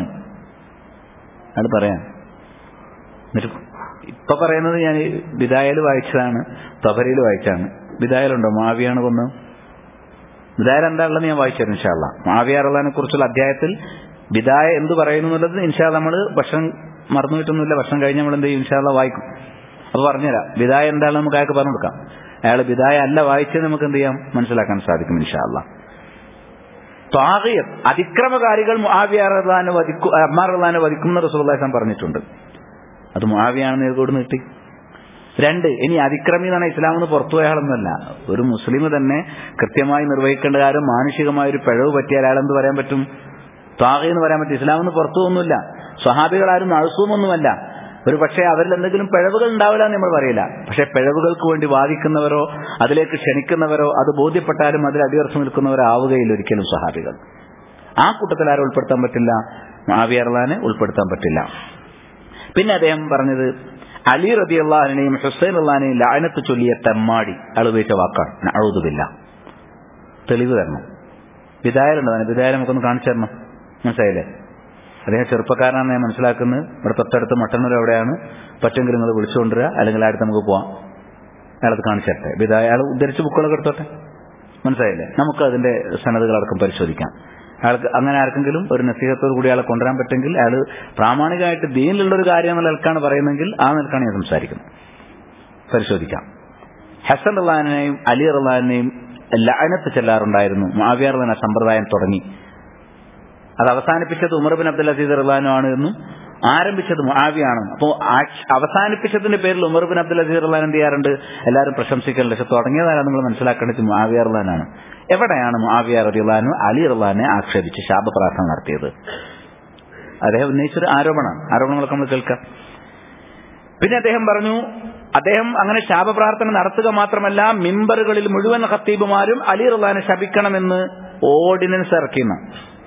അത് പറയാം എന്നിട്ട് ഇപ്പൊ പറയുന്നത് ഞാൻ വിദായയിൽ വായിച്ചതാണ് തബരയിൽ വായിച്ചാണ് വിദായലുണ്ടോ മാവിയാണ് കൊന്ന് വിദായൽ എന്താ ഉള്ളത് ഞാൻ വായിച്ചു ഇൻഷാല്ല മാവിയാറുള്ളതിനെ കുറിച്ചുള്ള അധ്യായത്തിൽ വിദായ എന്ത് പറയുന്നു എന്നുള്ളത് ഇൻഷാ നമ്മൾ ഭക്ഷണം മറന്നു കിട്ടുന്നില്ല ഭക്ഷണം കഴിഞ്ഞ് നമ്മൾ എന്ത് ചെയ്യും ഇൻഷാല്ല വായിക്കും അപ്പൊ പറഞ്ഞുതരാം വിദായ എന്താണെന്ന് നമുക്ക് അയാൾക്ക് പറഞ്ഞു കൊടുക്കാം അയാൾ വിദായ അല്ല വായിച്ചത് നമുക്ക് എന്ത് ചെയ്യാം മനസ്സിലാക്കാൻ സാധിക്കും ഇൻഷാല്ല ത്വാഗിയത്ത് അതിക്രമകാരികൾ മുആവിയാനെ വധിക്കും അമ്മാറുള്ളാനെ വധിക്കുന്ന റസൂലുള്ളാഹി പറഞ്ഞിട്ടുണ്ട് അത് മുആവിയാണെന്ന് ഇതുകൊണ്ട് നീട്ടി രണ്ട് ഇനി അതിക്രമി എന്നാണ് ഇസ്ലാമിൽ നിന്ന് പുറത്തു പോയ ആളൊന്നുമല്ല ഒരു മുസ്ലിം തന്നെ കൃത്യമായി നിർവഹിക്കേണ്ട കാര്യം മാനുഷികമായ ഒരു പിഴവ് പറ്റിയ ഒരാളെന്ത് പറയാൻ പറ്റും ത്വാഗി എന്ന് പറയാൻ പറ്റും ഇസ്ലാമിൽ നിന്ന് പുറത്തു പോകുന്നില്ല സ്വഹാബികളാരും നഴ്സൂമൊന്നുമല്ല ഒരു പക്ഷേ അവരിൽ എന്തെങ്കിലും പിഴവുകൾ ഉണ്ടാവില്ല എന്ന് നമ്മൾ പറയില്ല പക്ഷെ പിഴവുകൾക്ക് വേണ്ടി വാദിക്കുന്നവരോ അതിലേക്ക് ക്ഷണിക്കുന്നവരോ അത് ബോധ്യപ്പെട്ടാലും അതിൽ അടിയറച്ചു നിൽക്കുന്നവരോ ആവുകയില്ല ഒരിക്കലും സ്വഹാബികൾ ആ കൂട്ടത്തിൽ ആരും ഉൾപ്പെടുത്താൻ പറ്റില്ല മാവിയർലാനെ ഉൾപ്പെടുത്താൻ പറ്റില്ല പിന്നെ അദ്ദേഹം പറഞ്ഞത് അലി റതി അള്ളഹാനെയും ഹുസൈൻ അള്ളഹാനെയും ലാനത്ത് ചൊല്ലിയ തെമ്മാടി അയാൾ ഉപയോഗിച്ച വാക്കാണ് അഴുതുമില്ല തെളിവ് തരണം വിധായരുണ്ട് അതിന് വിധായം നമുക്കൊന്ന് കാണിച്ചു തരണം മനസ്സിലായില്ലേ അദ്ദേഹം ചെറുപ്പക്കാരനാണ് ഞാൻ മനസ്സിലാക്കുന്നത് ഇവിടെ തൊട്ടടുത്ത് മട്ടന്നൂർ എവിടെയാണ് പറ്റുമെങ്കിൽ നിങ്ങൾ വിളിച്ചുകൊണ്ടുവരിക അല്ലെങ്കിൽ അടുത്ത് നമുക്ക് പോവാം അയാളത് കാണിച്ചു തരട്ടെ വിധായ അയാൾ ഉദ്ധരിച്ച ബുക്കുകളൊക്കെ എടുത്തോട്ടെ മനസ്സിലായില്ലേ നമുക്ക് അതിന്റെ സന്നദ്ധകളടക്കം പരിശോധിക്കാം അയാൾക്ക് അങ്ങനെ ആർക്കെങ്കിലും ഒരു നസീഹത്തോട് കൂടി അയാളെ കൊണ്ടുവരാൻ പറ്റുമെങ്കിൽ അയാൾ പ്രാമാണികമായിട്ട് ദീനിലുള്ള ഒരു കാര്യം എന്നുള്ള നിലക്കാണ് പറയുന്നതെങ്കിൽ ആ നിലക്കാണ് ഞാൻ സംസാരിക്കുന്നത് പരിശോധിക്കാം ഹസൻ റഹ്ലാനെയും അലി റഹ്ലാനെയും ലാനത്ത് ചെല്ലാറുണ്ടായിരുന്നു മാവിയാർ എന്ന സമ്പ്രദായം തുടങ്ങി അത് അവസാനിപ്പിച്ചത് ഉമർ ബിൻ അബ്ദുൽ അസീദ് റഹ്ലാനു ആണ് എന്നും ആരംഭിച്ചത് മുആവിയാണ് അപ്പോൾ അവസാനിപ്പിച്ചതിന്റെ പേരിൽ ഉമർ ബിൻ അബ്ദുൽ അസീദ് റഹ്ലാൻ എന്ത് ചെയ്യാറുണ്ട് എല്ലാവരും പ്രശംസിക്കലുണ്ട് പക്ഷെ തുടങ്ങിയതാരാണ് നിങ്ങൾ മനസ്സിലാക്കേണ്ടത് മുആവിയ റഹ്ലാനാണ് എവിടെയാണ് മുആവിയ റഹ്ലാനു അലി റഹ്ലാനെ ആക്ഷേപിച്ച് ശാപപ്രാർത്ഥന നടത്തിയത് അദ്ദേഹം ഉന്നയിച്ചൊരു ആരോപണമാണ് ആരോപണങ്ങളൊക്കെ നമ്മൾ കേൾക്കാം പിന്നെ അദ്ദേഹം പറഞ്ഞു അദ്ദേഹം അങ്ങനെ ശാപപ്രാർത്ഥന നടത്തുക മാത്രമല്ല മിമ്പറുകളിൽ മുഴുവൻ ഖത്തീബുമാരും അലി റഹ്ലാനെ ശപിക്കണമെന്ന് ഓർഡിനൻസ് ഇറക്കിയെന്ന്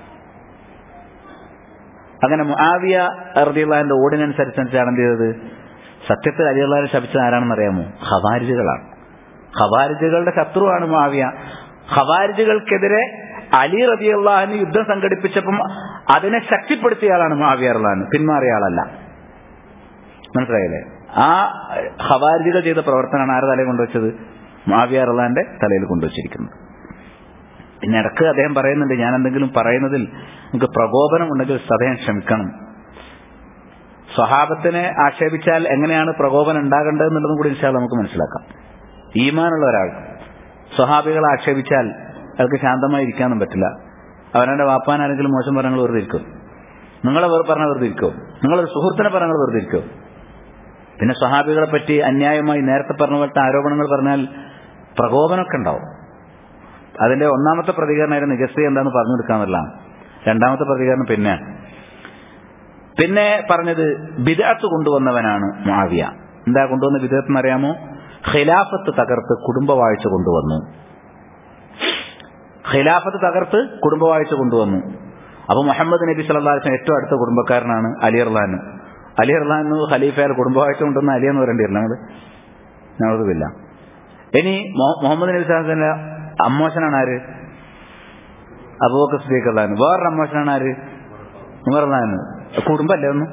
അങ്ങനെ മുആവിയ റദിയുള്ളാഹിന്റെ ഓർഡിനൻസ് അനുസരിച്ചാണ് എന്ത് ചെയ്തത് സത്യത്തിൽ അലിയുള്ളാഹിനെ ശപിച്ചത് ആരാണെന്ന് അറിയാമോ ഖവാരിജുകളാണ് ഖവാരിജുകളുടെ ശത്രുവാണ് മുആവിയ ഖവാരിജുകൾക്കെതിരെ അലി റദിയുള്ളാഹിന് യുദ്ധം സംഘടിപ്പിച്ചപ്പം അതിനെ ശക്തിപ്പെടുത്തിയ ആളാണ് മുആവിയ റഹ്ലാൻ പിന്മാറിയ ആളല്ല മനസ്സിലായില്ലേ ആ ഖവാരിജുകൾ ചെയ്ത പ്രവർത്തനമാണ് ആരുടെ തലയിൽ കൊണ്ടുവച്ചത് മുആവിയ റഹ്ലാന്റെ തലയിൽ കൊണ്ടുവച്ചിരിക്കുന്നത് പിന്നെ ഇടക്ക് അദ്ദേഹം പറയുന്നുണ്ട് ഞാൻ എന്തെങ്കിലും പറയുന്നതിൽ നിങ്ങൾക്ക് പ്രകോപനം ഉണ്ടെങ്കിൽ സദയം ക്ഷമിക്കണം സ്വഹാബത്തിനെ ആക്ഷേപിച്ചാൽ എങ്ങനെയാണ് പ്രകോപനം ഉണ്ടാകേണ്ടത് എന്നുള്ളതും കൂടി ഇൻഷാല് നമുക്ക് മനസ്സിലാക്കാം ഈമാനുള്ള ഒരാൾ സ്വഹാബികളെ ആക്ഷേപിച്ചാൽ അയാൾക്ക് ശാന്തമായി ഇരിക്കാനും പറ്റില്ല അവനെ വാപ്പാൻ ആരെങ്കിലും മോശം പറഞ്ഞങ്ങൾ വെറുതെ ഇരിക്കും നിങ്ങളെ പറഞ്ഞ വെറുതെ ഇരിക്കും നിങ്ങളൊരു സുഹൃത്തിനെ പറഞ്ഞങ്ങൾ വെറുതെ ഇരിക്കും പിന്നെ സ്വഹാബികളെ പറ്റി അന്യായമായി നേരത്തെ പറഞ്ഞ പോലത്തെ ആരോപണങ്ങൾ പറഞ്ഞാൽ പ്രകോപനമൊക്കെ ഉണ്ടാവും അതിന്റെ ഒന്നാമത്തെ പ്രതികരണമായിരുന്നു നികസ്തി എന്താന്ന് പറഞ്ഞു കൊടുക്കാന്നുള്ളതാണ് രണ്ടാമത്തെ പ്രതികരണം പിന്നെയാണ് പിന്നെ പറഞ്ഞത് ബിദാത്ത് കൊണ്ടുവന്നവനാണ് മാവിയ എന്താ കൊണ്ടുവന്ന ബിദാത്ത് എന്നറിയാമോ ഖിലാഫത്ത് തകർത്ത് കുടുംബവാഴ്ച കൊണ്ടുവന്നു ഖിലാഫത്ത് തകർത്ത് കുടുംബവാഴ്ച കൊണ്ടുവന്നു അപ്പൊ മുഹമ്മദ് നബി സല്ലാസ്ലം ഏറ്റവും അടുത്ത കുടുംബക്കാരനാണ് അലി അർലാൻ അലി അർലാൻ ഖലീഫയാൽ കുടുംബവാഴ്ച കൊണ്ടുവന്ന അലി എന്ന് പറയേണ്ടിയിരുന്ന ഞങ്ങൾ ഞങ്ങൾക്കില്ല ഇനി മുഹമ്മദ് നബി സല്ലാസിന്റെ അമ്മോശനാണ് ആര് അബൂബക്കർ സിദ്ദീഖ് അള്ളഹാൻ വേറൊരു അമ്മോശനാണ് ആര് ഉമർ അള്ളഹാൻ കുടുംബമല്ലേ ഒന്നും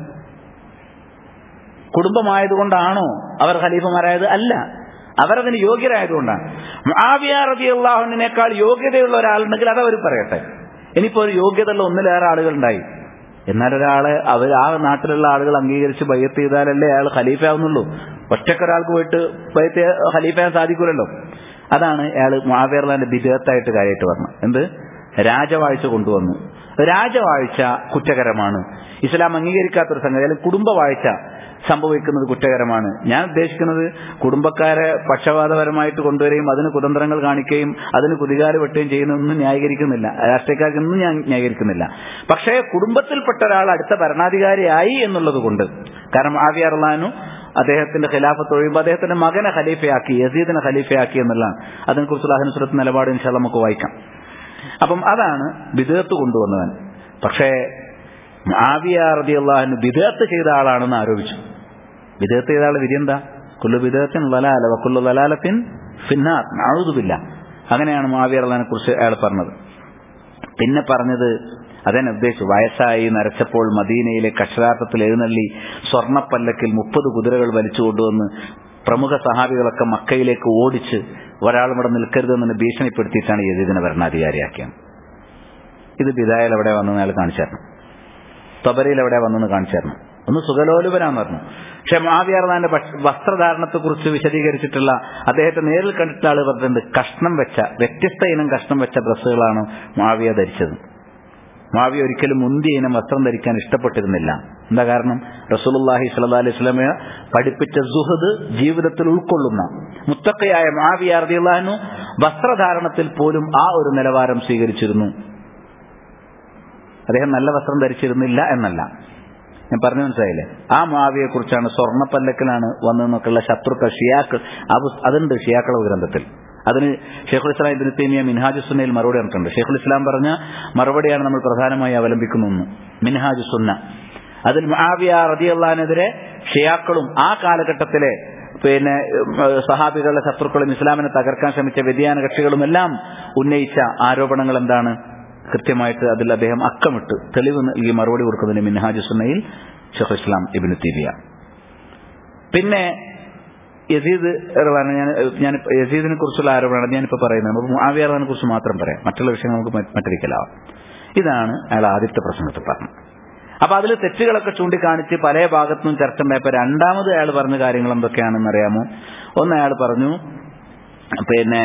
കുടുംബമായതുകൊണ്ടാണോ അവർ ഖലീഫമാരായത് അല്ല അവരതിന് യോഗ്യരായതുകൊണ്ടാണ് മുആവിയ റളിയല്ലാഹുവിനേക്കാൾ യോഗ്യതയുള്ള ഒരാളുണ്ടെങ്കിൽ അത് അവർ പറയട്ടെ ഇനിയിപ്പോ ഒരു യോഗ്യതയുള്ള ഒന്നിലേറെ ആളുകൾ ഉണ്ടായി എന്നാൽ ഒരാളെ അവർ ആ നാട്ടിലുള്ള ആളുകൾ അംഗീകരിച്ച് ബയ്യത്ത് ചെയ്താലല്ലേ അയാൾ ഖലീഫയാവുന്നുള്ളൂ ഒറ്റക്കൊരാൾക്ക് പോയിട്ട് ബയ്യത്ത് ഖലീഫയാൻ സാധിക്കൂലല്ലോ അതാണ് അയാൾ മുആവിയർലാന്റെ ബിദത്തായിട്ട് കാര്യമായിട്ട് പറഞ്ഞത് എന്ത് രാജവാഴ്ച കൊണ്ടുവന്നു രാജവാഴ്ച കുറ്റകരമാണ് ഇസ്ലാം അംഗീകരിക്കാത്തൊരു സംഗതി അല്ലെങ്കിൽ കുടുംബവാഴ്ച സംഭവിക്കുന്നത് കുറ്റകരമാണ് ഞാൻ ഉദ്ദേശിക്കുന്നത് കുടുംബക്കാരെ പക്ഷപാതപരമായിട്ട് കൊണ്ടുവരികയും അതിന് കുതന്ത്രങ്ങൾ കാണിക്കുകയും അതിന് കുതികാല് വെട്ടുകയും ചെയ്യുന്നതൊന്നും ന്യായീകരിക്കുന്നില്ല രാഷ്ട്രീയക്കാർക്ക് ഒന്നും ഞാൻ ന്യായീകരിക്കുന്നില്ല പക്ഷേ കുടുംബത്തിൽപ്പെട്ട ഒരാൾ അടുത്ത ഭരണാധികാരിയായി എന്നുള്ളത് കൊണ്ട് കാരണം ആവി അർലാനു അദ്ദേഹത്തിന്റെ ഖിലാഫത്ത് ഒഴിയുമ്പോൾ അദ്ദേഹത്തിന്റെ മകനെ ഖലീഫയാക്കി യസീദിനെ ഖലീഫയാക്കി എന്നുള്ളതാണ് അതിനെക്കുറിച്ചുള്ള അഹനുസരത്ത് നിലപാട് ഇൻഷാ നമുക്ക് വായിക്കാം അപ്പം അതാണ് വിദേഹത്ത് കൊണ്ടുവന്നവൻ പക്ഷേ ആവിയ റതി അള്ളാഹിന് വിദേഹത്ത് ചെയ്ത ആളാണെന്ന് ആരോപിച്ചു വിദേഹത്ത് ചെയ്ത ആൾ വിധി എന്താ കുല്ലു വിദേഹത്തിൻ ലലാല വക്കുല്ലു ലലാലത്തിൻ ഫിന്നാർ അഴുതുമില്ല അങ്ങനെയാണ് മാവിയ അള്ളഹാനെ കുറിച്ച് അയാൾ പറഞ്ഞത് പിന്നെ പറഞ്ഞത് അതെന്നെ ഉദ്ദേശിച്ചു വയസ്സായി നരച്ചപ്പോൾ മദീനയിലെ കക്ഷരാർത്ഥത്തിൽ എഴുന്നള്ളി സ്വർണ്ണപ്പല്ലക്കിൽ മുപ്പത് കുതിരകൾ വലിച്ചു കൊണ്ടുവന്ന് പ്രമുഖ സഹാബികളൊക്കെ മക്കയിലേക്ക് ഓടിച്ച് ഒരാളും ഇവിടെ നിൽക്കരുതെന്ന് ഭീഷണിപ്പെടുത്തിയിട്ടാണ് യസീദിനെ ഭരണാധികാരിയാക്കിയത് ഇത് ബിദായൽ എവിടെ വന്നെന്ന് അയാൾ കാണിച്ചു തരണം തൊബരയിൽ എവിടെ വന്നെന്ന് കാണിച്ചു തരണം ഒന്ന് സുഖലോലുപനാന്ന് പറഞ്ഞു പക്ഷെ മാവിയാർദാന്റെ വസ്ത്രധാരണത്തെ കുറിച്ച് വിശദീകരിച്ചിട്ടുള്ള അദ്ദേഹത്തെ നേരിൽ കണ്ടിട്ടുള്ള ആള് പറഞ്ഞിട്ടുണ്ട് കഷ്ണം വെച്ച വ്യത്യസ്ത ഇനം കഷ്ണം വെച്ച ഡ്രസ്സുകളാണ് മാവിയ ധരിച്ചത് മാവിയ ഒരിക്കലും മുന്തിയ ഇനം വസ്ത്രം ധരിക്കാൻ ഇഷ്ടപ്പെട്ടിരുന്നില്ല എന്താ കാരണം റസൂലുള്ളാഹി സ്വല്ലല്ലാഹി അലൈഹി വസല്ലമയെ പഠിപ്പിച്ച സുഹദ് ജീവിതത്തിൽ ഉൾക്കൊള്ളുന്ന മുത്തക്കയായ മാവിയ റളിയല്ലാഹു വസ്ത്രധാരണത്തിൽ പോലും ആ ഒരു നിലവാരം സ്വീകരിച്ചിരുന്നു അദ്ദേഹം നല്ല വസ്ത്രം ധരിച്ചിരുന്നില്ല എന്നല്ല ഞാൻ പറഞ്ഞു മനസ്സിലായില്ലേ ആ മാവിയെ കുറിച്ചാണ് സ്വർണ്ണപ്പല്ലക്കിലാണ് വന്നതെന്നൊക്കെയുള്ള ശത്രുക്കൾ ഷിയാക്കൾ അതുണ്ട് ഷിയാക്കള ഗ്രന്ഥത്തിൽ അതിന് ഷെയ്ഖുൽ ഇസ്ലാം ഇബിന് തേമിയ മിൻഹാജു സുന്നയിൽ മറുപടി പറഞ്ഞിട്ടുണ്ട് ഷെയ്ഖുൽ ഇസ്ലാം പറഞ്ഞ മറുപടിയാണ് നമ്മൾ പ്രധാനമായി അവലംബിക്കുന്നു മിൻഹാജു സുന്ന അതിൽ മഹാവിയ റതിയല്ലാനെതിരെ ഷിയാക്കളും ആ കാലഘട്ടത്തിലെ പിന്നെ സഹാബികളുടെ ശത്രുക്കളും ഇസ്ലാമിനെ തകർക്കാൻ ശ്രമിച്ച വ്യതിയാന കക്ഷികളും എല്ലാം ഉന്നയിച്ച ആരോപണങ്ങൾ എന്താണ് കൃത്യമായിട്ട് അതിൽ അദ്ദേഹം അക്കമിട്ട് തെളിവ് നൽകി മറുപടി കൊടുക്കുന്നതിന് മിൻഹാജു സുന്നയിൽ ഷെഖ് ഇസ്ലാം ഇബിന് തീബിയ പിന്നെ യസീദ് ഞാൻ ഞാൻ യസീദിനെ കുറിച്ചുള്ള ആരോപണമാണ് ഞാനിപ്പോൾ പറയുന്നത് നമുക്ക് മുആവിയാറിനെ കുറിച്ച് മാത്രം പറയാം മറ്റുള്ള വിഷയങ്ങൾ നമുക്ക് മറ്റൊരിക്കലാവാം ഇതാണ് അയാൾ ആദ്യത്തെ പ്രസംഗത്തിൽ പറഞ്ഞത് അപ്പൊ അതിൽ തെറ്റുകളൊക്കെ ചൂണ്ടിക്കാണിച്ച് പല ഭാഗത്തുനിന്നും ചർച്ച ഉണ്ടായപ്പോ രണ്ടാമത് അയാൾ പറഞ്ഞ കാര്യങ്ങൾ എന്തൊക്കെയാണെന്ന് അറിയാമോ ഒന്ന് അയാൾ പറഞ്ഞു പിന്നെ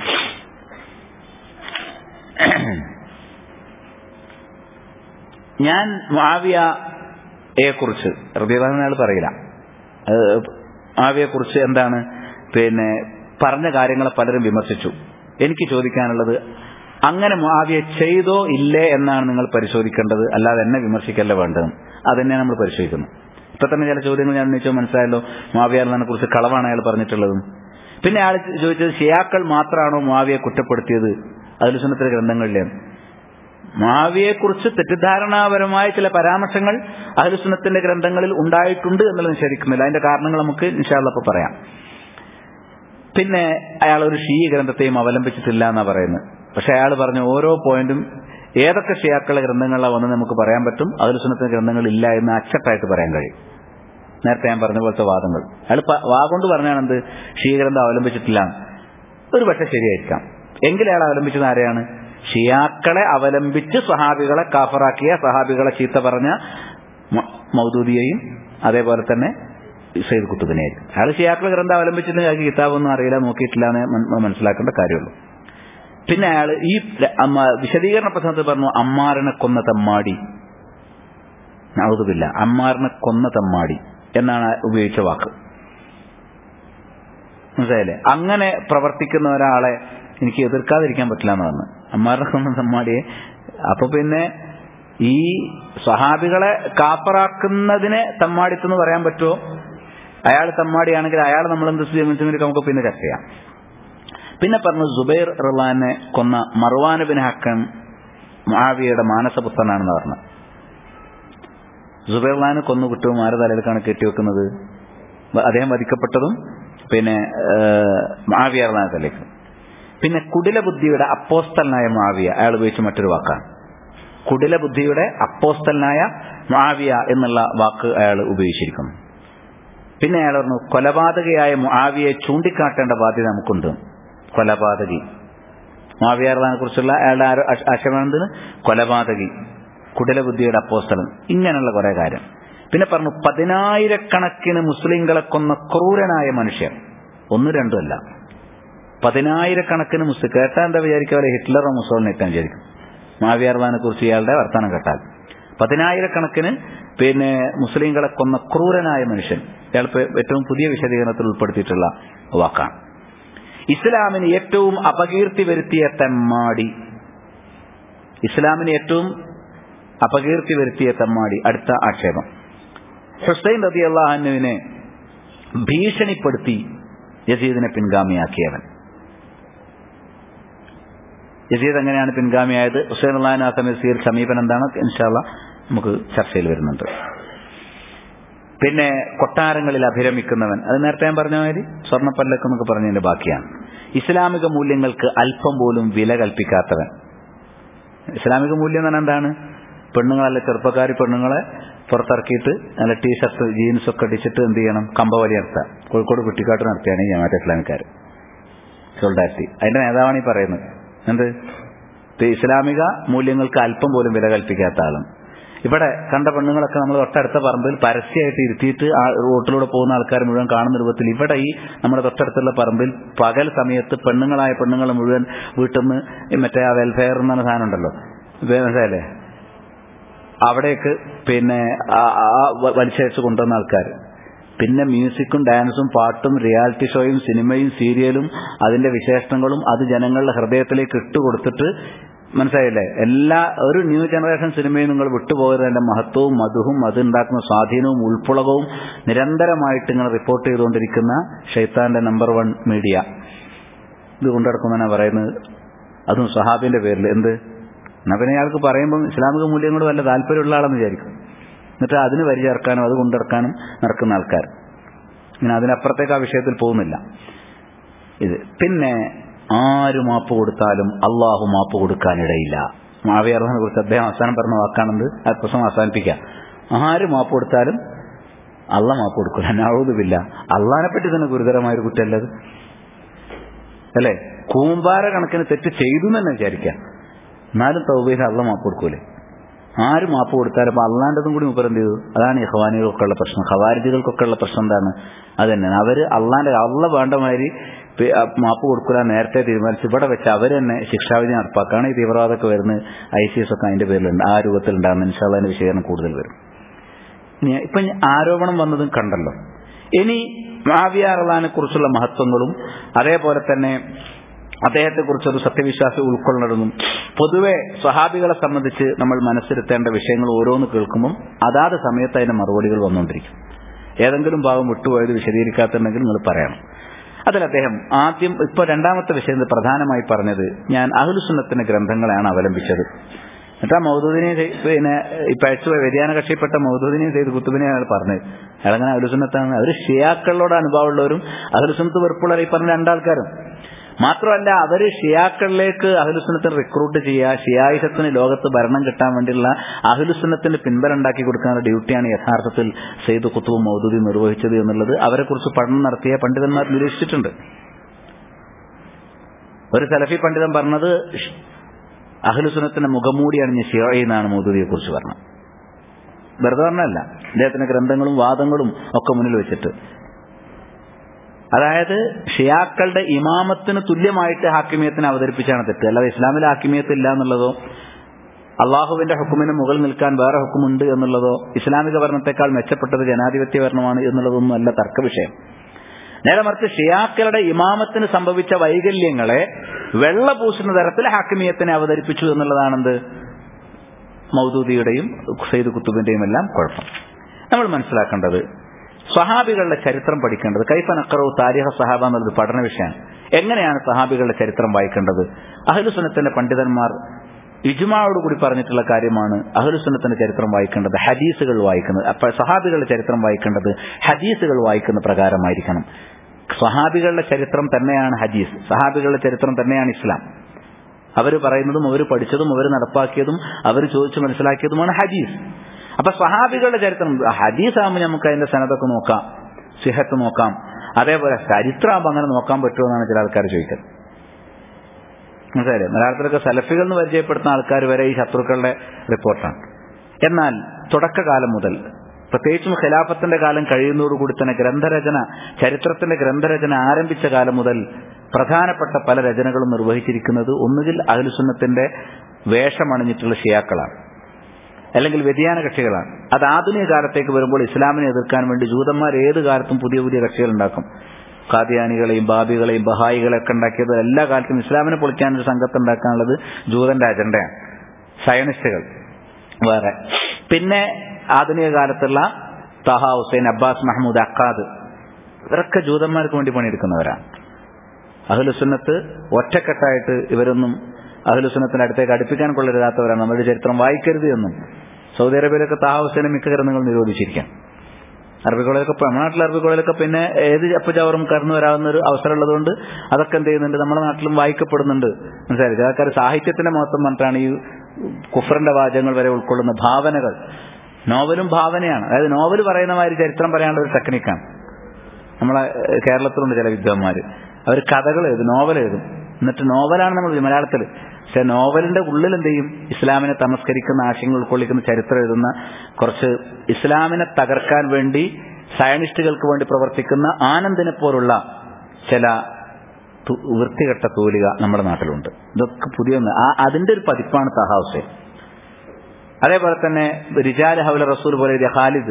ഞാൻ മുആവിയയെ കുറിച്ച് റബിയുള്ളാഹിനെ അയാൾ പറയില്ല മുആവിയെ കുറിച്ച് എന്താണ് പിന്നെ പറഞ്ഞ കാര്യങ്ങളെ പലരും വിമർശിച്ചു എനിക്ക് ചോദിക്കാനുള്ളത് അങ്ങനെ മുആവിയ ചെയ്തോ ഇല്ലേ എന്നാണ് നിങ്ങൾ പരിശോധിക്കേണ്ടത് അല്ലാതെ എന്നെ വിമർശിക്കല്ല വേണ്ടത് അതന്നെ നമ്മൾ പരിശോധിക്കുന്നു ഇപ്പൊ തന്നെ ചില ചോദ്യങ്ങൾ ഞാൻ ഉന്നയിച്ചോ മനസ്സിലായല്ലോ മുആവിയെ കുറിച്ച് കളവാണ് അയാൾ പറഞ്ഞിട്ടുള്ളതും പിന്നെ അയാൾ ചോദിച്ചത് ഷിയാക്കൾ മാത്രമാണോ മുആവിയെ കുറ്റപ്പെടുത്തിയത് അതിലുസനത്തിലെ ഗ്രന്ഥങ്ങളിലെ മാവിയെക്കുറിച്ച് തെറ്റിദ്ധാരണാപരമായ ചില പരാമർശങ്ങൾ അഹലുസുന്നത്തിന്റെ ഗ്രന്ഥങ്ങളിൽ ഉണ്ടായിട്ടുണ്ട് എന്നുള്ളത് നിഷേധിക്കുന്നില്ല അതിന്റെ കാരണങ്ങൾ നമുക്ക് നിഷാദപ്പോ പറയാം പിന്നെ അയാൾ ഒരു ഷീ ഗ്രന്ഥത്തെയും അവലംബിച്ചിട്ടില്ല എന്നാ പറയുന്നത് പക്ഷെ അയാൾ പറഞ്ഞ ഓരോ പോയിന്റും ഏതൊക്കെ ഷിയാക്കളുടെ ഗ്രന്ഥങ്ങളിലാണ് വന്ന് നമുക്ക് പറയാൻ പറ്റും അഹലുസുന്നത്തിന്റെ ഗ്രന്ഥങ്ങൾ ഇല്ല എന്ന് അച്ചട്ടായിട്ട് പറയാൻ കഴിയും നേരത്തെ ഞാൻ പറഞ്ഞ പോലത്തെ വാദങ്ങൾ അയാൾ വാഗൊണ്ട് പറഞ്ഞാണെന്ത് ഷീ ഗ്രന്ഥം അവലംബിച്ചിട്ടില്ല ഒരു പക്ഷെ ശരിയായിരിക്കാം എങ്കിൽ അയാൾ അവലംബിച്ചത് ആരെയാണ് ഷിയാക്കളെ അവലംബിച്ച് സഹാബികളെ കാഫറാക്കിയ സഹാബികളെ ചീത്ത പറഞ്ഞ മൗദൂദിയെയും അതേപോലെ തന്നെ സയ്യിദ് കുത്തുബിനെയായിരിക്കും അയാൾ ഷിയാക്കളെ ഗ്രന്ഥം അവലംബിച്ചിട്ട് അയാൾക്ക് കിതാബൊന്നും അറിയില്ല നോക്കിയിട്ടില്ല എന്ന് മനസ്സിലാക്കേണ്ട കാര്യമുള്ളൂ പിന്നെ അയാൾ ഈ വിശദീകരണ പ്രസംഗത്തിൽ പറഞ്ഞു അമ്മാറിനെ കൊന്ന തെമ്മാടി നവതുമില്ല അമ്മാറിനെ കൊന്ന തെമ്മാടി എന്നാണ് ഉപയോഗിച്ച വാക്ക് മനസ്സിലായില്ലേ അങ്ങനെ പ്രവർത്തിക്കുന്ന ഒരാളെ എനിക്ക് എതിർക്കാതിരിക്കാൻ പറ്റില്ല എന്ന് പറഞ്ഞു അമ്മാരുടെ സ്വന്തം തമ്മാടിയെ അപ്പൊ പിന്നെ ഈ സ്വഹാബികളെ കാപ്പറാക്കുന്നതിനെ തമ്മാടിത്തെന്ന് പറയാൻ പറ്റുമോ അയാൾ തമ്മാടിയാണെങ്കിൽ അയാൾ നമ്മൾ എന്ത് ചെയ്യുമെന്ന് നമുക്ക് പിന്നെ ചർച്ച ചെയ്യാം പിന്നെ പറഞ്ഞു സുബൈർ റഹ്ലാനെ കൊന്ന മർവാൻ ബിൻ ഹക്കൻ മാവിയുടെ മാനസപുത്രനാണെന്ന് പറഞ്ഞു സുബൈർ റഹ്ലാനെ കൊന്നു കിട്ടും ആരുടെ തലയിലേക്കാണ് കെട്ടിവെക്കുന്നത് അദ്ദേഹം വധിക്കപ്പെട്ടതും പിന്നെ മാവിയ റഹ്ലാനെ തലേക്ക് പിന്നെ കുടില ബുദ്ധിയുടെ അപ്പോസ്തലനായ മാവിയ അയാൾ ഉപയോഗിച്ച മറ്റൊരു വാക്കാണ് കുടില ബുദ്ധിയുടെ അപ്പോസ്തലനായ മാവിയ എന്നുള്ള വാക്ക് അയാൾ ഉപയോഗിച്ചിരിക്കുന്നു പിന്നെ അയാൾ പറഞ്ഞു കൊലപാതകയായ മുആവിയെ ചൂണ്ടിക്കാട്ടേണ്ട ബാധ്യത നമുക്കുണ്ട് കൊലപാതകി മാവിയാറിനെ കുറിച്ചുള്ള അയാളുടെ ആശയമാണെന്തിന് കൊലപാതകി കുടില ബുദ്ധിയുടെ അപ്പോസ്തലൻ ഇങ്ങനെയുള്ള കുറെ കാര്യം പിന്നെ പറഞ്ഞു പതിനായിരക്കണക്കിന് മുസ്ലിങ്ങളെ കൊന്ന ക്രൂരനായ മനുഷ്യർ ഒന്നും രണ്ടും അല്ല പതിനായിരക്കണക്കിന് മുസ്ലിം കേട്ടാ എന്താ വിചാരിക്കുക ഹിറ്റ്ലറോ മുസോളിനെ ഇട്ടാൻ വിചാരിക്കും മാവിയാർദാനെ കുറിച്ച് ഇയാളുടെ വർത്തമാനം കേട്ടാൽ പതിനായിരക്കണക്കിന് പിന്നെ മുസ്ലിങ്ങളെ കൊന്ന ക്രൂരനായ മനുഷ്യൻ ഇയാൾ ഏറ്റവും പുതിയ വിശദീകരണത്തിൽ ഉൾപ്പെടുത്തിയിട്ടുള്ള വാക്കാണ് ഇസ്ലാമിന് ഏറ്റവും അപകീർത്തി വരുത്തിയ തെമ്മാടി ഇസ്ലാമിന് ഏറ്റവും അപകീർത്തി വരുത്തിയ തെമ്മാടി അടുത്ത ആക്ഷേപം ഹുസൈൻ റതി അള്ളാഹനുവിനെ ഭീഷണിപ്പെടുത്തി യസീദിനെ പിൻഗാമിയാക്കിയവൻ യസീദ് എങ്ങനെയാണ് പിൻഗാമിയായത് ഹുസൈൻ അള്ളഹാൻ ആ സമയത്ത് സമീപനം എന്താണ് ഇൻഷാല്ല നമുക്ക് ചർച്ചയിൽ വരുന്നുണ്ട് പിന്നെ കൊട്ടാരങ്ങളിൽ അഭിരമിക്കുന്നവൻ അത് നേരത്തെ ഞാൻ പറഞ്ഞ മാതിരി സ്വർണ്ണപ്പല്ലക്ക് എന്നൊക്കെ പറഞ്ഞതിന്റെ ബാക്കിയാണ് ഇസ്ലാമിക മൂല്യങ്ങൾക്ക് അല്പം പോലും വില കൽപ്പിക്കാത്തവൻ ഇസ്ലാമിക മൂല്യം എന്ന് പറഞ്ഞാൽ എന്താണ് പെണ്ണുങ്ങളല്ല ചെറുപ്പക്കാരി പെണ്ണുങ്ങളെ പുറത്തിറക്കിയിട്ട് നല്ല ടീഷർട്ട് ജീൻസ് ഒക്കെ അടിച്ചിട്ട് എന്ത് ചെയ്യണം കമ്പവലി നടത്താം കോഴിക്കോട് കുട്ടിക്കാട്ട് നടത്തിയാണ് ഈ ജമാഅത്ത് ഇസ്ലാമിക്കാർ സോൾഡാറ്റി അതിന്റെ നേതാവാണ് ഈ പറയുന്നത് എന്ത് ഇസ്ലാമിക മൂല്യങ്ങൾക്ക് അല്പം പോലും വില കൽപ്പിക്കാത്ത ആളും ഇവിടെ കണ്ട പെണ്ണുങ്ങളൊക്കെ നമ്മൾ തൊട്ടടുത്ത പറമ്പിൽ പരസ്യമായിട്ട് ഇരുത്തിയിട്ട് ആ റോട്ടിലൂടെ പോകുന്ന ആൾക്കാർ മുഴുവൻ കാണുന്ന രൂപത്തിൽ ഇവിടെ ഈ നമ്മുടെ തൊട്ടടുത്തുള്ള പറമ്പിൽ പകൽ സമയത്ത് പെണ്ണുങ്ങളായ പെണ്ണുങ്ങൾ മുഴുവൻ വീട്ടിൽ നിന്ന് മറ്റേ ആ വെൽഫെയർ എന്ന സാധനം ഉണ്ടല്ലോ മനസ്സിലല്ലേ അവിടേക്ക് പിന്നെ വലിച്ചയച്ച് കൊണ്ടുവന്ന ആൾക്കാർ പിന്നെ മ്യൂസിക്കും ഡാൻസും പാട്ടും റിയാലിറ്റി ഷോയും സിനിമയും സീരിയലും അതിന്റെ വിശേഷണങ്ങളും അത് ജനങ്ങളുടെ ഹൃദയത്തിലേക്ക് ഇട്ടുകൊടുത്തിട്ട് മനസ്സിലായില്ലേ എല്ലാ ഒരു ന്യൂ ജനറേഷൻ സിനിമയും നിങ്ങൾ വിട്ടുപോയതിന്റെ മഹത്വവും മധുവും അത് ഉണ്ടാക്കുന്ന സ്വാധീനവും ഉൾപ്പുളകവും നിരന്തരമായിട്ട് ഇങ്ങനെ റിപ്പോർട്ട് ചെയ്തുകൊണ്ടിരിക്കുന്ന ഷെയ്ത്താന്റെ നമ്പർ വൺ മീഡിയ ഇത് കൊണ്ടെടുക്കുന്നതാണ് പറയുന്നത് അതും സഹാബിന്റെ പേരിൽ എന്ത് എന്നാ പിന്നെ അയാൾക്ക് പറയുമ്പോൾ ഇസ്ലാമിക മൂല്യങ്ങളോട് വല്ല താല്പര്യമുള്ള ആളെന്ന് വിചാരിക്കും എന്നിട്ട് അതിന് വരി ചേർക്കാനും അത് കൊണ്ടിറക്കാനും നടക്കുന്ന ആൾക്കാർ ഇങ്ങനെ അതിനപ്പുറത്തേക്ക് ആ വിഷയത്തിൽ പോകുന്നില്ല ഇത് പിന്നെ ആര് മാപ്പ് കൊടുത്താലും അള്ളാഹു മാപ്പ് കൊടുക്കാനിടയില്ല മാവിയർഹനെ കുറിച്ച് അദ്ദേഹം അവസാനം പറഞ്ഞ വാക്കാണെന്ന് ആ പ്രശ്നം അവസാനിപ്പിക്കാം ആര് മാപ്പ് കൊടുത്താലും അള്ള മാപ്പ് കൊടുക്കില്ല നാവൂതുമില്ല അള്ളഹാനെ പറ്റി തന്നെ ഗുരുതരമായൊരു കുറ്റമല്ലത് അല്ലേ കൂമ്പാര കണക്കിന് തെറ്റ് ചെയ്തു എന്ന് തന്നെ വിചാരിക്കാം എന്നാലും തൗബയിൽ അള്ള മാപ്പ് കൊടുക്കൂലേ ആര് മാപ്പ് കൊടുത്താലും അപ്പൊ അള്ളാൻ്റെതും കൂടി മുപ്പർ എന്ത് ചെയ്തു അതാണ് ഈ ഹവാനികൾക്കൊക്കെ ഉള്ള പ്രശ്നം ഖവാരിജികൾക്കൊക്കെ ഉള്ള പ്രശ്നം എന്താണ് അത് തന്നെയാണ് അവര് അള്ളാന്റെ അള്ള വേണ്ട മാതിരി മാപ്പ് കൊടുക്കില്ല നേരത്തെ തീരുമാനിച്ച് ഇവിടെ വെച്ച് അവർ തന്നെ ശിക്ഷാവിധി നടപ്പാക്കാണ് ഈ തീവ്രവാദമൊക്കെ വരുന്നത് ഐ സി എസ് ഒക്കെ അതിന്റെ പേരിലുണ്ട് ആ രൂപത്തിലുണ്ടാകുന്ന ഇൻഷാള്ളതിന്റെ വിശകലനം കൂടുതൽ വരും ഇപ്പൊ ആരോപണം വന്നതും കണ്ടല്ലോ ഇനി മാവിയാറുള്ളതിനെ കുറിച്ചുള്ള മഹത്വങ്ങളും അതേപോലെ തന്നെ അദ്ദേഹത്തെ കുറിച്ച് ഒരു സത്യവിശ്വാസം ഉൾക്കൊള്ളണമെന്നും പൊതുവെ സ്വഹാബികളെ സംബന്ധിച്ച് നമ്മൾ മനസ്സിരുത്തേണ്ട വിഷയങ്ങൾ ഓരോന്ന് കേൾക്കുമ്പം അതാത് സമയത്ത് അതിന്റെ മറുപടികൾ വന്നുകൊണ്ടിരിക്കും ഏതെങ്കിലും ഭാഗം വിട്ടുപോയത് വിശദീകരിക്കാത്തുണ്ടെങ്കിൽ നിങ്ങൾ പറയണം അതിൽ അദ്ദേഹം ആദ്യം ഇപ്പൊ രണ്ടാമത്തെ വിഷയം പ്രധാനമായി പറഞ്ഞത് ഞാൻ അഹുലുസുന്നത്തിന്റെ ഗ്രന്ഥങ്ങളെയാണ് അവലംബിച്ചത് എന്നിട്ട് ആ മൗദൂദിനെ പിന്നെ ഇപ്പൊ അയച്ചു വ്യതിയാന കക്ഷിപ്പെട്ട മൗദൂദിനെയും ചെയ്ത് കുത്തുബിനെ അയാൾ പറഞ്ഞത് അയാളങ്ങനെ അഹുലുസുന്നത്താണ് അവർ ഷിയാക്കളോട് അനുഭവമുള്ളവരും അഹുലുസുന്നത്ത് വെറുപ്പുള്ളവർ ഈ പറഞ്ഞ രണ്ടാൾക്കാരും മാത്രമല്ല അവര് ഷിയാക്കളിലേക്ക് അഹുലുസുന്നത്തിന് റിക്രൂട്ട് ചെയ്യുക ഷിയായുസത്തിന് ലോകത്ത് ഭരണം കിട്ടാൻ വേണ്ടിയുള്ള അഹുലുസുന്നത്തിന് പിൻബലം ഉണ്ടാക്കി കൊടുക്കാനുള്ള ഡ്യൂട്ടിയാണ് യഥാർത്ഥത്തിൽ സെയ്ദ് കുത്തുബ് മൗദൂദി നിർവഹിച്ചത് എന്നുള്ളത് അവരെക്കുറിച്ച് പഠനം നടത്തിയ പണ്ഡിതന്മാർ നിരീക്ഷിച്ചിട്ടുണ്ട് ഒരു സലഫി പണ്ഡിതൻ പറഞ്ഞത് അഹ്ലുസുനത്തിന്റെ മുഖമൂടി അണിഞ്ഞ ഷിയായി എന്നാണ് മൗദൂദിയെ കുറിച്ച് പറഞ്ഞത് വെറുതെ പറഞ്ഞല്ല അദ്ദേഹത്തിന്റെ ഗ്രന്ഥങ്ങളും വാദങ്ങളും ഒക്കെ മുന്നിൽ വെച്ചിട്ട് അതായത് ഷിയാക്കളുടെ ഇമാമത്തിന് തുല്യമായിട്ട് ഹാക്കിമിയത്തിനെ അവതരിപ്പിച്ചാണ് തെറ്റ് അല്ലാതെ ഇസ്ലാമിൽ ഹാക്കിമിയത്ത് ഇല്ല എന്നുള്ളതോ അള്ളാഹുവിന്റെ ഹുക്കുമിന് മുകളിൽ നിൽക്കാൻ വേറെ ഹുക്കുമുണ്ട് എന്നുള്ളതോ ഇസ്ലാമിക ഭരണത്തെക്കാൾ മെച്ചപ്പെട്ടത് ജനാധിപത്യ ഭരണമാണ് എന്നുള്ളതൊന്നും അല്ല തർക്ക വിഷയം നേരെ മറിച്ച് ഷിയാക്കളുടെ ഇമാമത്തിന് സംഭവിച്ച വൈകല്യങ്ങളെ വെള്ള പൂശുന്ന തരത്തിൽ ഹാക്കിമിയത്തിനെ അവതരിപ്പിച്ചു എന്നുള്ളതാണെന്ത് മൗദൂദിയുടെയും സെയ്ദ് കുത്തുബിന്റെയും എല്ലാം കുഴപ്പം നമ്മൾ മനസ്സിലാക്കേണ്ടത് സഹാബികളുടെ ചരിത്രം പഠിക്കേണ്ടത് കൈഫ നക്കറവ് താരിഹ സഹാബ എന്നുള്ളത് പഠന വിഷയമാണ് എങ്ങനെയാണ് സഹാബികളുടെ ചരിത്രം വായിക്കേണ്ടത് അഹ്ലുസുനത്തിന്റെ പണ്ഡിതന്മാർ ഇജുമാവോട് കൂടി പറഞ്ഞിട്ടുള്ള കാര്യമാണ് അഹ്ലുസുന്നത്തിന്റെ ചരിത്രം വായിക്കേണ്ടത് ഹദീസുകൾ വായിക്കുന്നത് അപ്പൊ സഹാബികളുടെ ചരിത്രം വായിക്കേണ്ടത് ഹദീസുകൾ വായിക്കുന്ന പ്രകാരമായിരിക്കണം സഹാബികളുടെ ചരിത്രം തന്നെയാണ് ഹദീസ് സഹാബികളുടെ ചരിത്രം തന്നെയാണ് ഇസ്ലാം അവർ പറയുന്നതും അവർ പഠിച്ചതും അവർ നടപ്പാക്കിയതും അവർ ചോദിച്ചു മനസ്സിലാക്കിയതുമാണ് ഹദീസ് അപ്പൊ സഹാബികളുടെ ചരിത്രം ഹദീസ് ആകുമ്പോൾ നമുക്ക് അതിന്റെ സനതൊക്കെ നോക്കാം സിഹത്ത് നോക്കാം അതേപോലെ ചരിത്രമാകുമ്പോൾ അങ്ങനെ നോക്കാൻ പറ്റുമോ എന്നാണ് ചില ആൾക്കാർ ചോദിക്കുന്നത് മനസ്സിലായില്ലേ മലയാളത്തിലൊക്കെ സലഫികൾ എന്ന് പരിചയപ്പെടുത്തുന്ന ആൾക്കാർ വരെ ഈ ശത്രുക്കളുടെ റിപ്പോർട്ടാണ് എന്നാൽ തുടക്കകാലം മുതൽ പ്രത്യേകിച്ചും ഖിലാഫത്തിന്റെ കാലം കഴിയുന്നതോടുകൂടി തന്നെ ഗ്രന്ഥരചന ചരിത്രത്തിന്റെ ഗ്രന്ഥരചന ആരംഭിച്ച കാലം മുതൽ പ്രധാനപ്പെട്ട പല രചനകളും നിർവഹിച്ചിരിക്കുന്നത് ഒന്നുകിൽ അഹ്ലുസുന്നത്തിന്റെ വേഷമണിഞ്ഞിട്ടുള്ള ഷിയാക്കളാണ് അല്ലെങ്കിൽ വ്യതിയാന കക്ഷികളാണ് അത് ആധുനിക കാലത്തേക്ക് വരുമ്പോൾ ഇസ്ലാമിനെ എതിർക്കാൻ വേണ്ടി ജൂതന്മാർ ഏത് കാലത്തും പുതിയ പുതിയ കക്ഷികൾ ഉണ്ടാക്കും കാദിയാനികളെയും ബാബികളെയും ബഹായികളെയൊക്കെ ഉണ്ടാക്കിയത് എല്ലാ കാലത്തും ഇസ്ലാമിനെ പൊളിക്കാൻ ഒരു സംഘത്തെ ഉണ്ടാക്കാനുള്ളത് ജൂതന്റെ അജണ്ടയാണ് സയനിസ്റ്റുകൾ വേറെ പിന്നെ ആധുനിക കാലത്തുള്ള Taha Hussein Abbas Mahmoud Akkad ഇവരൊക്കെ ജൂതന്മാർക്ക് വേണ്ടി പണിയെടുക്കുന്നവരാണ് അഹ്ലുസുന്നത്ത് ഒറ്റക്കെട്ടായിട്ട് ഇവരൊന്നും അഹ്ലുസുന്നത്തിന്റെ അടുത്തേക്ക് അടുപ്പിക്കാൻ കൊള്ളരുതാത്തവരാണ് നമ്മുടെ ചരിത്രം വായിക്കരുത് എന്നും സൗദി അറേബ്യയിലൊക്കെ താഹ ഹുസൈനെ മിക്ക ഗ്രന്ഥങ്ങൾ നിരോധിച്ചിരിക്കാം അറബി കോളേജൊക്കെ നമ്മുടെ നാട്ടിലെ അറബി കോളേജൊക്കെ പിന്നെ ഏത് അപ്പചാവറും കടന്നു വരാവുന്ന ഒരു അവസരം ഉള്ളതുകൊണ്ട് അതൊക്കെ എന്ത് ചെയ്യുന്നുണ്ട് നമ്മുടെ നാട്ടിലും വായിക്കപ്പെടുന്നുണ്ട് മനസ്സിലായി ആൾക്കാർ സാഹിത്യത്തിന്റെ മഹത്വം പറഞ്ഞിട്ടാണ് ഈ കുഫറിന്റെ വാചകങ്ങൾ വരെ ഉൾക്കൊള്ളുന്ന ഭാവനകൾ നോവലും ഭാവനയാണ് അതായത് നോവൽ പറയുന്ന മാതിരി ചരിത്രം പറയാനുള്ള ഒരു ടെക്നിക്കാണ് നമ്മളെ കേരളത്തിലുണ്ട് ചില വിദ്വാന്മാർ അവർ കഥകൾ എഴുതും നോവൽ എഴുതും എന്നിട്ട് നോവലാണ് നമ്മൾ മലയാളത്തിൽ പക്ഷെ നോവലിന്റെ ഉള്ളിൽ എന്ത് ചെയ്യും ഇസ്ലാമിനെ തമസ്കരിക്കുന്ന ആശയങ്ങൾ ഉൾക്കൊള്ളിക്കുന്ന ചരിത്രം എഴുതുന്ന കുറച്ച് ഇസ്ലാമിനെ തകർക്കാൻ വേണ്ടി സയനിസ്റ്റുകൾക്ക് വേണ്ടി പ്രവർത്തിക്കുന്ന ആനന്ദിനെ പോലുള്ള ചില തു- വൃത്തികെട്ട തൂലിക നമ്മുടെ നാട്ടിലുണ്ട് ഇതൊക്കെ പുതിയ ഒന്ന്. ആ അതിന്റെ ഒരു പതിപ്പാണ് തഹാസെ അതേപോലെ തന്നെ റിജാൽ ഹൗല റസൂൽ പോലെ എഴുതിയ ഖാലിദ്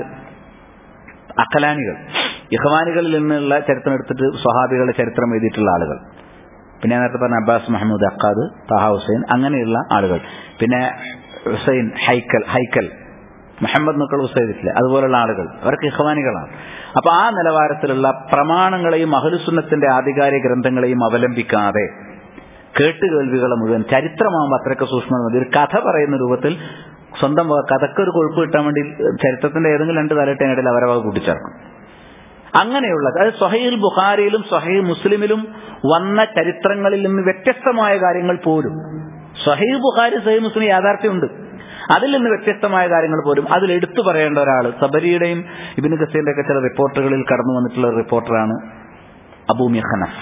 അഖലാനികൾ ഇഹ്വാനികളിൽ നിന്നുള്ള ചരിത്രം എടുത്തിട്ട് സ്വഹാബികളുടെ ചരിത്രം എഴുതിയിട്ടുള്ള ആളുകൾ പിന്നെ ഞാൻ നേരത്തെ പറഞ്ഞ Abbas Mahmoud Akkad Taha Hussein അങ്ങനെയുള്ള ആളുകൾ പിന്നെ ഹുസൈൻ ഹൈക്കൽ ഹൈക്കൽ മുഹമ്മദ് നക്കൽ ഹുസൈദില്ലേ അതുപോലുള്ള ആളുകൾ അവർക്ക് ഇഹ്വാനികളാണ് അപ്പൊ ആ നിലവാരത്തിലുള്ള പ്രമാണങ്ങളെയും അഹലുസുന്നത്തിന്റെ ആധികാരിക ഗ്രന്ഥങ്ങളെയും അവലംബിക്കാതെ കേട്ടുകേൾവികളെ മുഴുവൻ ചരിത്രമാകുമ്പോൾ അത്രയ്ക്ക് സൂക്ഷ്മത മതി ഒരു കഥ പറയുന്ന രൂപത്തിൽ സ്വന്തം വക- കഥയ്ക്ക് ഒരു കൊഴുപ്പ് കിട്ടാൻ വേണ്ടി ചരിത്രത്തിന്റെ ഏതെങ്കിലും രണ്ട് തലട്ടിനിടയിൽ അവരെ വക കൂട്ടിച്ചേർക്കും അങ്ങനെയുള്ള അതായത് സ്വഹീൽ ബുഖാരിയിലും സ്വഹീൽ മുസ്ലിമിലും വന്ന ചരിത്രങ്ങളിൽ നിന്ന് വ്യത്യസ്തമായ കാര്യങ്ങൾ പോലും സ്വഹീൽ ബുഖാരി സഹീൽ മുസ്ലിം യാഥാർത്ഥ്യമുണ്ട് അതിൽ നിന്ന് വ്യത്യസ്തമായ കാര്യങ്ങൾ പോലും അതിൽ എടുത്തു പറയേണ്ട ഒരാൾ സബരിയുടെയും ഇബിന് ഗസീന്റെ ഒക്കെ ചില റിപ്പോർട്ടുകളിൽ കടന്നു വന്നിട്ടുള്ള ഒരു റിപ്പോർട്ടറാണ് അബൂ മിഹനഫ്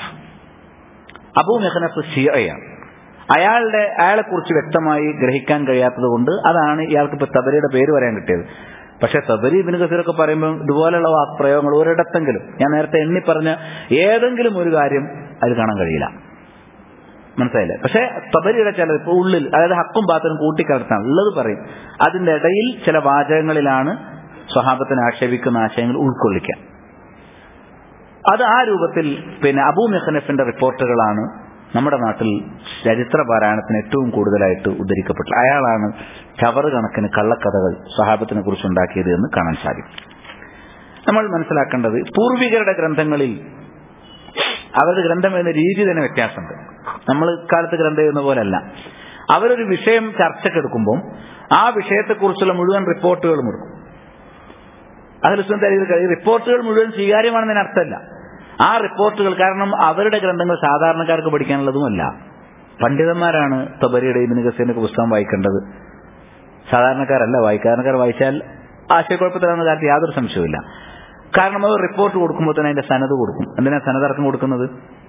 അബൂ മെഹനഫ് ഷിയയാണ് അയാളുടെ അയാളെ കുറിച്ച് വ്യക്തമായി ഗ്രഹിക്കാൻ കഴിയാത്തത് കൊണ്ട് അതാണ് ഇയാൾക്ക് ഇപ്പൊ തബരിയുടെ പേര് പറയാൻ കിട്ടിയത് പക്ഷെ തബരി ഇബിന് കസീറൊക്കെ പറയുമ്പോൾ ഇതുപോലെയുള്ള വാക്പ്രയോഗങ്ങൾ ഒരിടത്തെങ്കിലും ഞാൻ നേരത്തെ എണ്ണി പറഞ്ഞ ഏതെങ്കിലും ഒരു കാര്യം അതിൽ കാണാൻ കഴിയില്ല മനസ്സിലായില്ലേ പക്ഷെ തബരിയുടെ ചില ഇപ്പൊ ഉള്ളിൽ അതായത് ഹക്കും ബാത്തനും കൂട്ടിക്കലർത്താണ് ഉള്ളത് പറയും അതിന്റെ ഇടയിൽ ചില വാചകങ്ങളിലാണ് സ്വഹാബത്തിനെ ആക്ഷേപിക്കുന്ന ആശയങ്ങൾ ഉൾക്കൊള്ളിക്കാൻ അത് ആ രൂപത്തിൽ പിന്നെ അബൂ മെഹനഫിന്റെ റിപ്പോർട്ടുകളാണ് നമ്മുടെ നാട്ടിൽ ചരിത്ര പാരായണത്തിന് ഏറ്റവും കൂടുതലായിട്ട് ഉദ്ധരിക്കപ്പെട്ടത് അയാളാണ് ചവറ് കണക്കിന് കള്ളക്കഥകൾ സഹാബത്തിനെ കുറിച്ച് ഉണ്ടാക്കിയത് എന്ന് കാണാൻ സാധിക്കും നമ്മൾ മനസ്സിലാക്കേണ്ടത് പൂർവികരുടെ ഗ്രന്ഥങ്ങളിൽ അവരുടെ ഗ്രന്ഥം എഴുതുന്ന രീതി തന്നെ വ്യത്യാസമുണ്ട് നമ്മൾ ഇക്കാലത്ത് ഗ്രന്ഥം എഴുതുന്ന പോലല്ല അവരൊരു വിഷയം ചർച്ചക്കെടുക്കുമ്പോൾ ആ വിഷയത്തെക്കുറിച്ചുള്ള മുഴുവൻ റിപ്പോർട്ടുകളും എടുക്കും അതിൽ ഈ റിപ്പോർട്ടുകൾ മുഴുവൻ സ്വീകാര്യമാണെന്നതിന് അർത്ഥമല്ല ആ റിപ്പോർട്ടുകൾ കാരണം അവരുടെ ഗ്രന്ഥങ്ങൾ സാധാരണക്കാർക്ക് പഠിക്കാനുള്ളതുമല്ല പണ്ഡിതന്മാരാണ് തബരിയുടെ ഇബിന് ഗസീന്റെ പുസ്തകം വായിക്കേണ്ടത് സാധാരണക്കാരല്ല വായിക്കാരക്കാർ വായിച്ചാൽ ആശയക്കുഴപ്പത്തിലാണെന്ന കാര്യത്തിൽ യാതൊരു സംശയവുമില്ല കാരണം അവർ റിപ്പോർട്ട് കൊടുക്കുമ്പോൾ തന്നെ അതിന്റെ സനത് കൊടുക്കും എന്തിനാ സനതർക്കം കൊടുക്കുന്നത്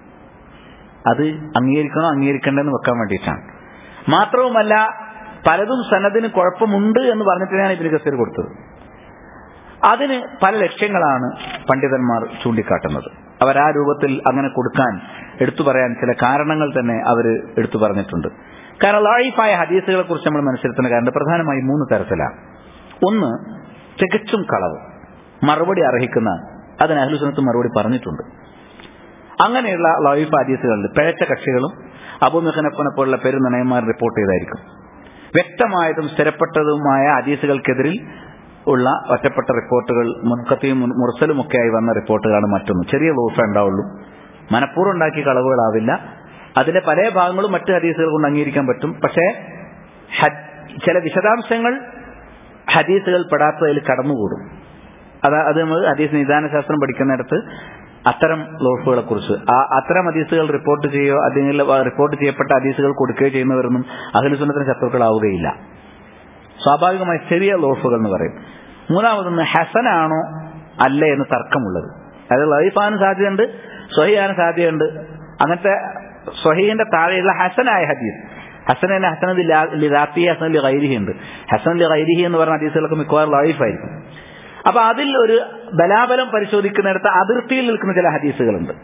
അത് അംഗീകരിക്കണോ അംഗീകരിക്കണ്ടെന്ന് വെക്കാൻ വേണ്ടിയിട്ടാണ് മാത്രവുമല്ല പലതും സനദിന് കുഴപ്പമുണ്ട് എന്ന് പറഞ്ഞിട്ടാണ് ഇബിന് ഗസീർ കൊടുത്തത് അതിന് പല ലക്ഷ്യങ്ങളാണ് പണ്ഡിതന്മാർ ചൂണ്ടിക്കാട്ടുന്നത് അവർ ആ രൂപത്തിൽ അങ്ങനെ കൊടുക്കാൻ എടുത്തു പറയാൻ ചില കാരണങ്ങൾ തന്നെ അവർ എടുത്തു പറഞ്ഞിട്ടുണ്ട് കാരണം ലായിഫായ ഹദീസുകളെ കുറിച്ച് നമ്മൾ മനസ്സിലാക്കുന്ന കാരണം പ്രധാനമായി മൂന്ന് തരത്തിലാണ് ഒന്ന് തികച്ചും കളവ് മറുപടി അർഹിക്കുന്ന അതിന് അഹ്ലുസുനത്ത് മറുപടി പറഞ്ഞിട്ടുണ്ട് അങ്ങനെയുള്ള ലൈഫ് ഹദീസുകളിൽ പിഴച്ച കക്ഷികളും അബുമെഹനപ്പനെ പോലുള്ള പെരുനണയന്മാർ റിപ്പോർട്ട് ചെയ്തായിരിക്കും വ്യക്തമായതും സ്ഥിരപ്പെട്ടതുമായ ഹദീസുകൾക്കെതിരിൽ ഉള്ള ഒറ്റപ്പെട്ട റിപ്പോർട്ടുകൾ മുൻകത്തിയും മുർസലും ഒക്കെയായി വന്ന റിപ്പോർട്ടുകളാണ് മറ്റൊന്ന് ചെറിയ ലൂഫ ഉണ്ടാവുള്ളൂ മനഃപൂർവ്വം ഉണ്ടാക്കിയ കളവുകളാവില്ല അതിലെ പല ഭാഗങ്ങളും മറ്റ് ഹദീസുകൾ കൊണ്ട് അംഗീകരിക്കാൻ പറ്റും പക്ഷേ ഹദ്- ചില വിശദാംശങ്ങൾ ഹദീസുകൾ പെടാത്തതിൽ കടന്നുകൂടും അത് അത് നമ്മൾ ഹദീസ് നിദാന ശാസ്ത്രം പഠിക്കുന്നിടത്ത് അത്തരം ലോഫുകളെ കുറിച്ച് ആ അത്തരം ഹദീസുകൾ റിപ്പോർട്ട് ചെയ്യുകയോ അല്ലെങ്കിൽ റിപ്പോർട്ട് ചെയ്യപ്പെട്ട ഹദീസുകൾ കൊടുക്കുകയോ ചെയ്യുന്നവരൊന്നും അഖിലുസുന്നത്തിന് ശത്രുക്കളാവുകയില്ല സ്വാഭാവികമായി ചെറിയ ലോഫുകൾ എന്ന് പറയും മൂന്നാമതൊന്ന് ഹസനാണോ അല്ലേ എന്ന് തർക്കമുള്ളത് അതായത് ലൈഫാനും സാധ്യതയുണ്ട് സ്വഹിയാനും സാധ്യതയുണ്ട് അങ്ങനത്തെ സ്വഹീന്റെ താഴെയുള്ള ഹസനായ ഹദീസ് ഹസൻ തന്നെ ഹസൻ ലിറാത്തി ഹസൻ ലി ഗൈരിഹി ഉണ്ട് ഹസൻ ലി ഗൈരിഹി എന്ന് പറഞ്ഞ ഹദീസുകളൊക്കെ മിക്കവാറും ലൈഫായിരിക്കും അപ്പൊ അതിൽ ഒരു ബലാബലം പരിശോധിക്കുന്നിടത്ത് അതിർത്തിയിൽ നിൽക്കുന്ന ചില ഹദീസുകളുണ്ട്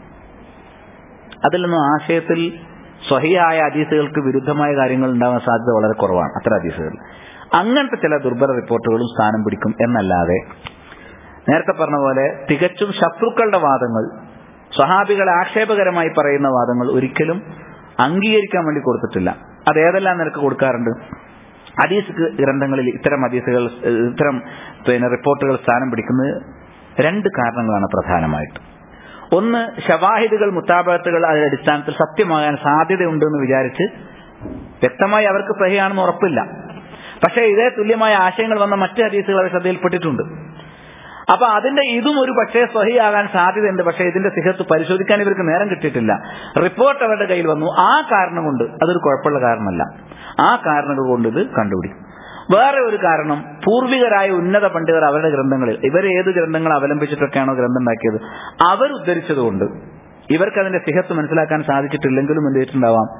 അതിൽ നിന്നും ആശയത്തിൽ സ്വഹിയായ ഹദീസുകൾക്ക് വിരുദ്ധമായ കാര്യങ്ങൾ ഉണ്ടാവാൻ സാധ്യത വളരെ കുറവാണ് അത്തരം ഹദീസുകൾ അങ്ങനത്തെ ചില ദുർബല റിപ്പോർട്ടുകളും സ്ഥാനം പിടിക്കും എന്നല്ലാതെ നേരത്തെ പറഞ്ഞ പോലെ തികച്ചും ശത്രുക്കളുടെ വാദങ്ങൾ സ്വഹാബികളെ ആക്ഷേപകരമായി പറയുന്ന വാദങ്ങൾ ഒരിക്കലും അംഗീകരിക്കാൻ വേണ്ടി കൊടുത്തിട്ടില്ല അത് ഏതെല്ലാം നിരക്ക് കൊടുക്കാറുണ്ട് ഹദീസ് ഗ്രന്ഥങ്ങളിൽ ഇത്തരം ഹദീസുകൾ ഏഹ്, ഇത്തരം പിന്നെ റിപ്പോർട്ടുകൾ സ്ഥാനം പിടിക്കുന്നത് രണ്ട് കാരണങ്ങളാണ് പ്രധാനമായിട്ട് ഒന്ന് ഷവാഹിദുകൾ മുത്താബത്തുകൾ അതിന്റെ അടിസ്ഥാനത്തിൽ സത്യമാകാൻ സാധ്യതയുണ്ട് എന്ന് വിചാരിച്ച് വ്യക്തമായി അവർക്ക് സഹിയാണെന്ന് ഉറപ്പില്ല പക്ഷേ ഇതേ തുല്യമായ ആശയങ്ങൾ വന്ന മറ്റ് ഹദീസുകൾ അവർ ശ്രദ്ധയിൽപ്പെട്ടിട്ടുണ്ട് അപ്പൊ അതിന്റെ ഇതും ഒരു പക്ഷേ സഹിയാകാൻ സാധ്യതയുണ്ട് പക്ഷേ ഇതിന്റെ സിഹത്ത് പരിശോധിക്കാൻ ഇവർക്ക് നേരം കിട്ടിയിട്ടില്ല റിപ്പോർട്ട് അവരുടെ കയ്യിൽ വന്നു ആ കാരണം കൊണ്ട് അതൊരു കുഴപ്പമുള്ള കാരണമല്ല ആ കാരണങ്ങൾ കൊണ്ട് ഇത് കണ്ടുപിടിക്കും വേറെ ഒരു കാരണം പൂർവികരായ ഉന്നത പണ്ഡിതർ അവരുടെ ഗ്രന്ഥങ്ങളിൽ ഇവർ ഏത് ഗ്രന്ഥങ്ങൾ അവലംബിച്ചിട്ടൊക്കെയാണോ ഗ്രന്ഥം ഉണ്ടാക്കിയത് അവർ ഉദ്ധരിച്ചതുകൊണ്ട് ഇവർക്ക് അതിന്റെ സിഹത്ത് മനസ്സിലാക്കാൻ സാധിച്ചിട്ടില്ലെങ്കിലും എന്ത് ചെയ്തിട്ടുണ്ടാവാം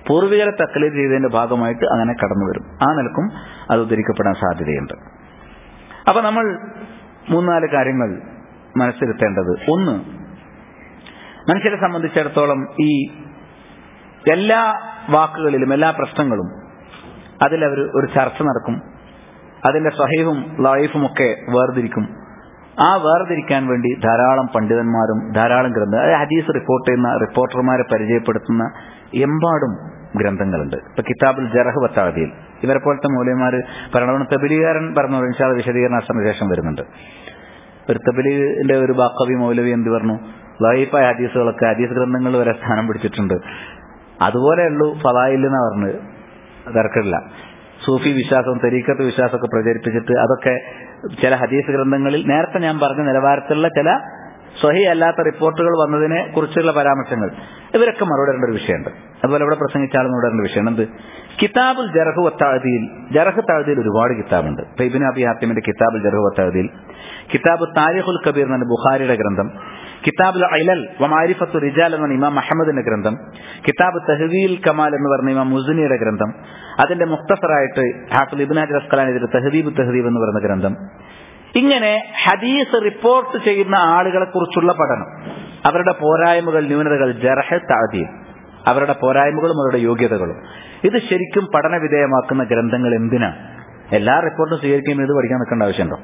പൂർവികരെ തക്കലീത് ചെയ്തതിന്റെ ഭാഗമായിട്ട് അങ്ങനെ കടന്നു വരും ആ നിലക്കും അത് ഉദ്ധരിക്കപ്പെടാൻ സാധ്യതയുണ്ട് അപ്പൊ നമ്മൾ മൂന്നാല് കാര്യങ്ങൾ മനസ്സിരുത്തേണ്ടത് ഒന്ന് മനുഷ്യരെ സംബന്ധിച്ചിടത്തോളം ഈ എല്ലാ വാക്കുകളിലും എല്ലാ പ്രശ്നങ്ങളും അതിലവർ ഒരു ചർച്ച നടക്കും അതിന്റെ സഹീഫും ലൈഫും ഒക്കെ വേർതിരിക്കും ആ വേർതിരിക്കാൻ വേണ്ടി ധാരാളം പണ്ഡിതന്മാരും ധാരാളം ഗ്രന്ഥം അതായത് ഹദീസ് റിപ്പോർട്ട് ചെയ്യുന്ന റിപ്പോർട്ടർമാരെ പരിചയപ്പെടുത്തുന്ന എമ്പാടും ഗ്രന്ഥങ്ങളുണ്ട് ഇപ്പൊ കിതാബുൽ ജറഹ് വത്താദിയിൽ ഇവരെ പോലത്തെ മൂല്യന്മാർ പറയണമെന്ന് തെബിലികാരൻ പറഞ്ഞു ഇൻഷാല് വിശദീകരണ അസറിന് ശേഷം വരുന്നുണ്ട് ഒരു തെബിലിന്റെ ഒരു ബാക്കവി മൗലവി എന്ത് പറഞ്ഞു ലൈഫായ ഹദീസുകളൊക്കെ ഹദീസ് ഗ്രന്ഥങ്ങൾ വരെ സ്ഥാനം പിടിച്ചിട്ടുണ്ട് അതുപോലെയുള്ളൂ ഫലായിൽ എന്നാ പറഞ്ഞത് തർക്കമില്ല സൂഫി വിശ്വാസവും തെരീക്കത്ത് വിശ്വാസമൊക്കെ പ്രചരിപ്പിച്ചിട്ട് അതൊക്കെ ചില ഹദീസ് ഗ്രന്ഥങ്ങളിൽ നേരത്തെ ഞാൻ പറഞ്ഞ നിലവാരത്തിലുള്ള ചില സ്വഹി അല്ലാത്ത റിപ്പോർട്ടുകൾ വന്നതിനെ കുറിച്ചുള്ള പരാമർശങ്ങൾ ഇവരൊക്കെ മറുപടി ഒരു വിഷയമുണ്ട് അതുപോലെ ഇവിടെ പ്രസംഗിച്ച ആൾ മറുപടി വിഷയം എന്ത് കിതാബുൽ ജറഹു വത്താഴതിയിൽ ജറഹ് താഴ്തിയിൽ ഒരുപാട് കിതാബുണ്ട് ഫൈബിൻ അബി ഹാത്തിമിന്റെ കിതാബുൽ ജറഹു വത്താഴതിയിൽ കിതാബ് താരിഖുൽ കബീർ എന്ന ബുഖാരിയുടെ ഗ്രന്ഥം കിതാബുൽ ഐലൽ വമാരിഫത്തു റിജാൽ എന്ന ഇമാം അഹമ്മദിന്റെ ഗ്രന്ഥം കിതാബ് തഹദീൽ കമാൽ എന്ന് പറഞ്ഞ ഇമാം മുസ്നിയുടെ ഗ്രന്ഥം അതിന്റെ മുക്തസറായിട്ട് ഹാഫിൽ ഇബിൻ ഹജർ അസ്കലാൻ ഇതിന്റെ തഹദീബ് തഹദീബ് എന്ന് പറയുന്ന ഗ്രന്ഥം ഇങ്ങനെ ഹദീസ് റിപ്പോർട്ട് ചെയ്യുന്ന ആളുകളെ കുറിച്ചുള്ള പഠനം അവരുടെ പോരായ്മകൾ ന്യൂനതകൾ ജറഹ് താഴ്തീൽ അവരുടെ പോരായ്മകളും അവരുടെ യോഗ്യതകളും ഇത് ശരിക്കും പഠന വിധേയമാക്കുന്ന ഗ്രന്ഥങ്ങൾ എന്തിനാണ് എല്ലാ റിപ്പോർട്ടും സ്വീകരിക്കുമ്പോൾ ഇത് പഠിക്കാൻ നിൽക്കേണ്ട ആവശ്യമുണ്ടോ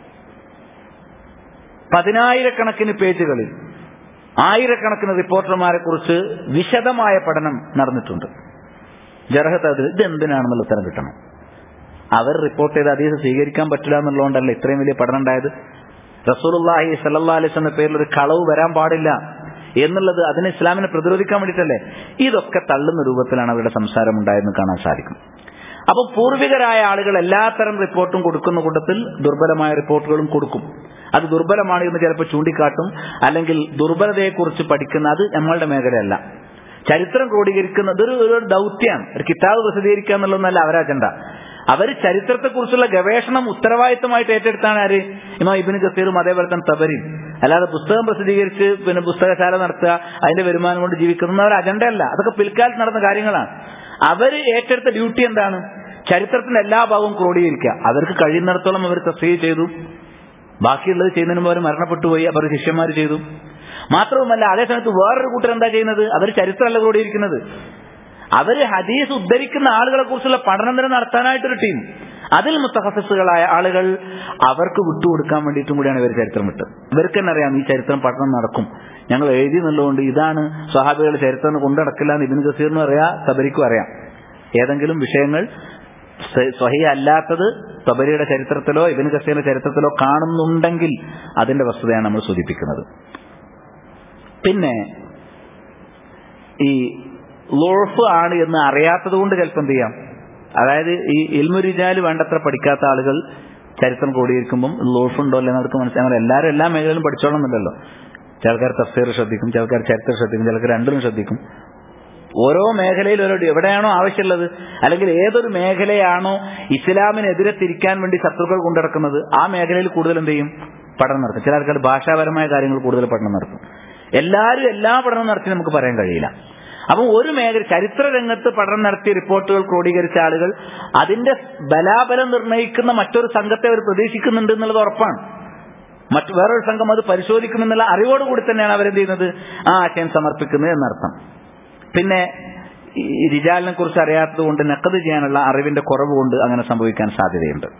പതിനായിരക്കണക്കിന് പേജുകളിൽ ആയിരക്കണക്കിന് റിപ്പോർട്ടർമാരെ കുറിച്ച് വിശദമായ പഠനം നടന്നിട്ടുണ്ട് ജറഹത്ത് അത് ഇത് എന്തിനാണെന്നുള്ള ഉത്തരം കിട്ടണം അവർ റിപ്പോർട്ട് ചെയ്ത് അതീത് സ്വീകരിക്കാൻ പറ്റില്ല എന്നുള്ളതുകൊണ്ടല്ല ഇത്രയും വലിയ പഠനം ഉണ്ടായത് റസൂലുള്ളാഹി സല്ലാ അലിസ് എന്ന പേരിൽ ഒരു കളവ് വരാൻ പാടില്ല എന്നുള്ളത് അതിന് ഇസ്ലാമിനെ പ്രതിരോധിക്കാൻ വേണ്ടിയിട്ടല്ലേ ഇതൊക്കെ തള്ളുന്ന രൂപത്തിലാണ് അവരുടെ സംസാരം ഉണ്ടായെന്ന് കാണാൻ സാധിക്കും അപ്പൊ പൂർവികരായ ആളുകൾ എല്ലാത്തരം റിപ്പോർട്ടും കൊടുക്കുന്ന കൂട്ടത്തിൽ ദുർബലമായ റിപ്പോർട്ടുകളും കൊടുക്കും അത് ദുർബലമാണ് എന്ന് ചിലപ്പോൾ ചൂണ്ടിക്കാട്ടും അല്ലെങ്കിൽ ദുർബലതയെക്കുറിച്ച് പഠിക്കുന്ന അത് നമ്മളുടെ മേഖലയല്ല ചരിത്രം ക്രോഡീകരിക്കുന്ന ഇതൊരു ഒരു ദൗത്യമാണ് ഒരു കിതാബ് പ്രസിദ്ധീകരിക്കുക എന്നുള്ളതൊന്നല്ല അവരെ അജണ്ട അവർ ചരിത്രത്തെക്കുറിച്ചുള്ള ഗവേഷണം ഉത്തരവാദിത്തമായിട്ട് ഏറ്റെടുത്താണ് ആര് ഇമാ ഇബിന് കസീറും അതേപോലെ തന്നെ തബരിയും അല്ലാതെ പുസ്തകം പ്രസിദ്ധീകരിച്ച് പിന്നെ പുസ്തകശാല നടത്തുക അതിന്റെ വരുമാനം കൊണ്ട് ജീവിക്കുന്ന ഒരു അജണ്ടയല്ല അതൊക്കെ പിൽക്കാലത്ത് നടന്ന കാര്യങ്ങളാണ് അവര് ഏറ്റെടുത്ത ഡ്യൂട്ടി എന്താണ് ചരിത്രത്തിന്റെ എല്ലാ ഭാഗവും ക്രോഡീകരിക്കുക അവർക്ക് കഴിയുന്നിടത്തോളം അവർ തസ്രീ ചെയ്തു ബാക്കിയുള്ളത് ചെയ്യുന്നതിന് മുമ്പ് അവർ മരണപ്പെട്ടു പോയി അവർ ശിഷ്യന്മാർ ചെയ്തു മാത്രവുമല്ല അതേസമയത്ത് വേറൊരു കൂട്ടർ എന്താ ചെയ്യുന്നത് അവർ ചരിത്രമല്ല ക്രോഡീകരിക്കുന്നത് അവര് ഹദീസ് ഉദ്ധരിക്കുന്ന ആളുകളെ കുറിച്ചുള്ള പഠനം തന്നെ നടത്താനായിട്ടൊരു ടീം അതിൽ മുത്തഹസസുകളായ ആളുകൾ അവർക്ക് വിട്ടുകൊടുക്കാൻ വേണ്ടിയിട്ടും കൂടിയാണ് ഇവർ ചരിത്രം വിട്ടത് ഇവർക്ക് തന്നെ അറിയാം ഈ ചരിത്രം പഠനം നടക്കും ഞങ്ങൾ എഴുതി എന്നുള്ളതുകൊണ്ട് ഇതാണ് സ്വഹാബികൾ ചരിത്രം കൊണ്ടടക്കില്ല എന്ന് ഇബിൻ ഗസീറിനും അറിയാം തബരിക്കും അറിയാം ഏതെങ്കിലും വിഷയങ്ങൾ സ്വഹി അല്ലാത്തത് തബരിയുടെ ചരിത്രത്തിലോ ഇബിൻ ഗസീറിന്റെ ചരിത്രത്തിലോ കാണുന്നുണ്ടെങ്കിൽ അതിന്റെ വസ്തുതയാണ് നമ്മൾ സൂചിപ്പിക്കുന്നത് പിന്നെ ഈ ലോഫ് ആണ് എന്ന് അറിയാത്തത് കൊണ്ട് ചിലപ്പോൾ എന്ത് ചെയ്യാം അതായത് ഈ ഇൽമുരിജാല് വേണ്ടത്ര പഠിക്കാത്ത ആളുകൾ ചരിത്രം ക്രോഡീകരിക്കുമ്പം ലോഫ് ഉണ്ടോ അല്ലെങ്കിൽ അവർക്ക് മനസ്സിലാകാൻ എല്ലാവരും എല്ലാ മേഖലയിലും പഠിച്ചോളണമെന്നില്ലല്ലോ ചിലക്കാർ തഫ്സീർ ശ്രദ്ധിക്കും ചിലക്കാർ ചരിത്രം ശ്രദ്ധിക്കും ചിലക്കാർ രണ്ടിലും ശ്രദ്ധിക്കും ഓരോ മേഖലയിൽ ഓരോ എവിടെയാണോ ആവശ്യമുള്ളത് അല്ലെങ്കിൽ ഏതൊരു മേഖലയാണോ ഇസ്ലാമിനെതിരെ തിരിക്കാൻ വേണ്ടി ശത്രുക്കൾ കൊണ്ടിടക്കുന്നത് ആ മേഖലയിൽ കൂടുതൽ എന്ത് ചെയ്യും പഠനം നടത്തും ചില ആൾക്കാർ ഭാഷാപരമായ കാര്യങ്ങൾ കൂടുതൽ പഠനം നടത്തും എല്ലാവരും എല്ലാ പഠനവും നടത്തി നമുക്ക് പറയാൻ കഴിയില്ല അപ്പം ഒരു മേഖല ചരിത്ര രംഗത്ത് പഠനം നടത്തിയ റിപ്പോർട്ടുകൾ ക്രോഡീകരിച്ച ആളുകൾ അതിന്റെ ബലാബലം നിർണ്ണയിക്കുന്ന മറ്റൊരു സംഘത്തെ അവർ പ്രതീക്ഷിക്കുന്നുണ്ട് എന്നുള്ളത് ഉറപ്പാണ് മറ്റു വേറൊരു സംഘം അത് പരിശോധിക്കുമെന്നുള്ള അറിവോടുകൂടി തന്നെയാണ് അവരെന്ത് ചെയ്യുന്നത് ആ ആശയം സമർപ്പിക്കുന്നത് എന്നർത്ഥം പിന്നെ ഈ റിജാലിനെ കുറിച്ച് അറിയാത്തത് കൊണ്ട് നക്കത് ചെയ്യാനുള്ള അറിവിന്റെ കുറവ് കൊണ്ട് അങ്ങനെ സംഭവിക്കാൻ സാധ്യതയുണ്ട്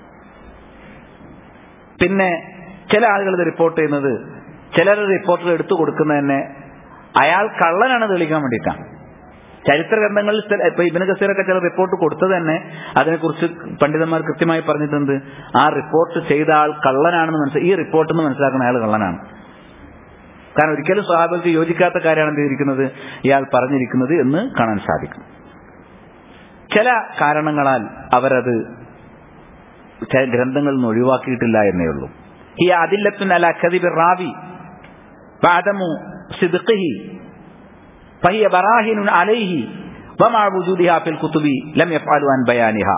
പിന്നെ ചില ആളുകൾ ഇത് റിപ്പോർട്ട് ചെയ്യുന്നത് ചിലർ റിപ്പോർട്ടുകൾ എടുത്തു കൊടുക്കുന്നത് തന്നെ അയാൾ കള്ളനാണ് തെളിയിക്കാൻ വേണ്ടിയിട്ടാണ് ചരിത്ര ഗ്രന്ഥങ്ങളിൽ ഇപ്പൊ ഇബിന് കസീറൊക്കെ ചില റിപ്പോർട്ട് കൊടുത്തത് തന്നെ അതിനെക്കുറിച്ച് പണ്ഡിതന്മാർ കൃത്യമായി പറഞ്ഞിട്ടുണ്ട് ആ റിപ്പോർട്ട് ചെയ്ത ആൾ കള്ളനാണെന്ന് മനസ്സിലാക്കി ഈ റിപ്പോർട്ട് എന്ന് മനസ്സിലാക്കുന്ന അയാൾ കള്ളനാണ് കാരണം ഒരിക്കലും സ്വഭാവത്തിൽ യോജിക്കാത്ത കാര്യമാണ് എന്ത് ചെയ്തിരിക്കുന്നത് ഇയാൾ പറഞ്ഞിരിക്കുന്നത് എന്ന് കാണാൻ സാധിക്കും ചില കാരണങ്ങളാൽ അവരത് ഗ്രന്ഥങ്ങളിൽ നിന്ന് ഒഴിവാക്കിയിട്ടില്ല എന്നേ ഉള്ളൂ ഈ അതില്ലത്തുൻ അല കദിബ് റാവി വാദമു സിദ്ഖിഹി فهي براهن عليه ومع وجودها في الكتب لم يفعلوا عن بيانها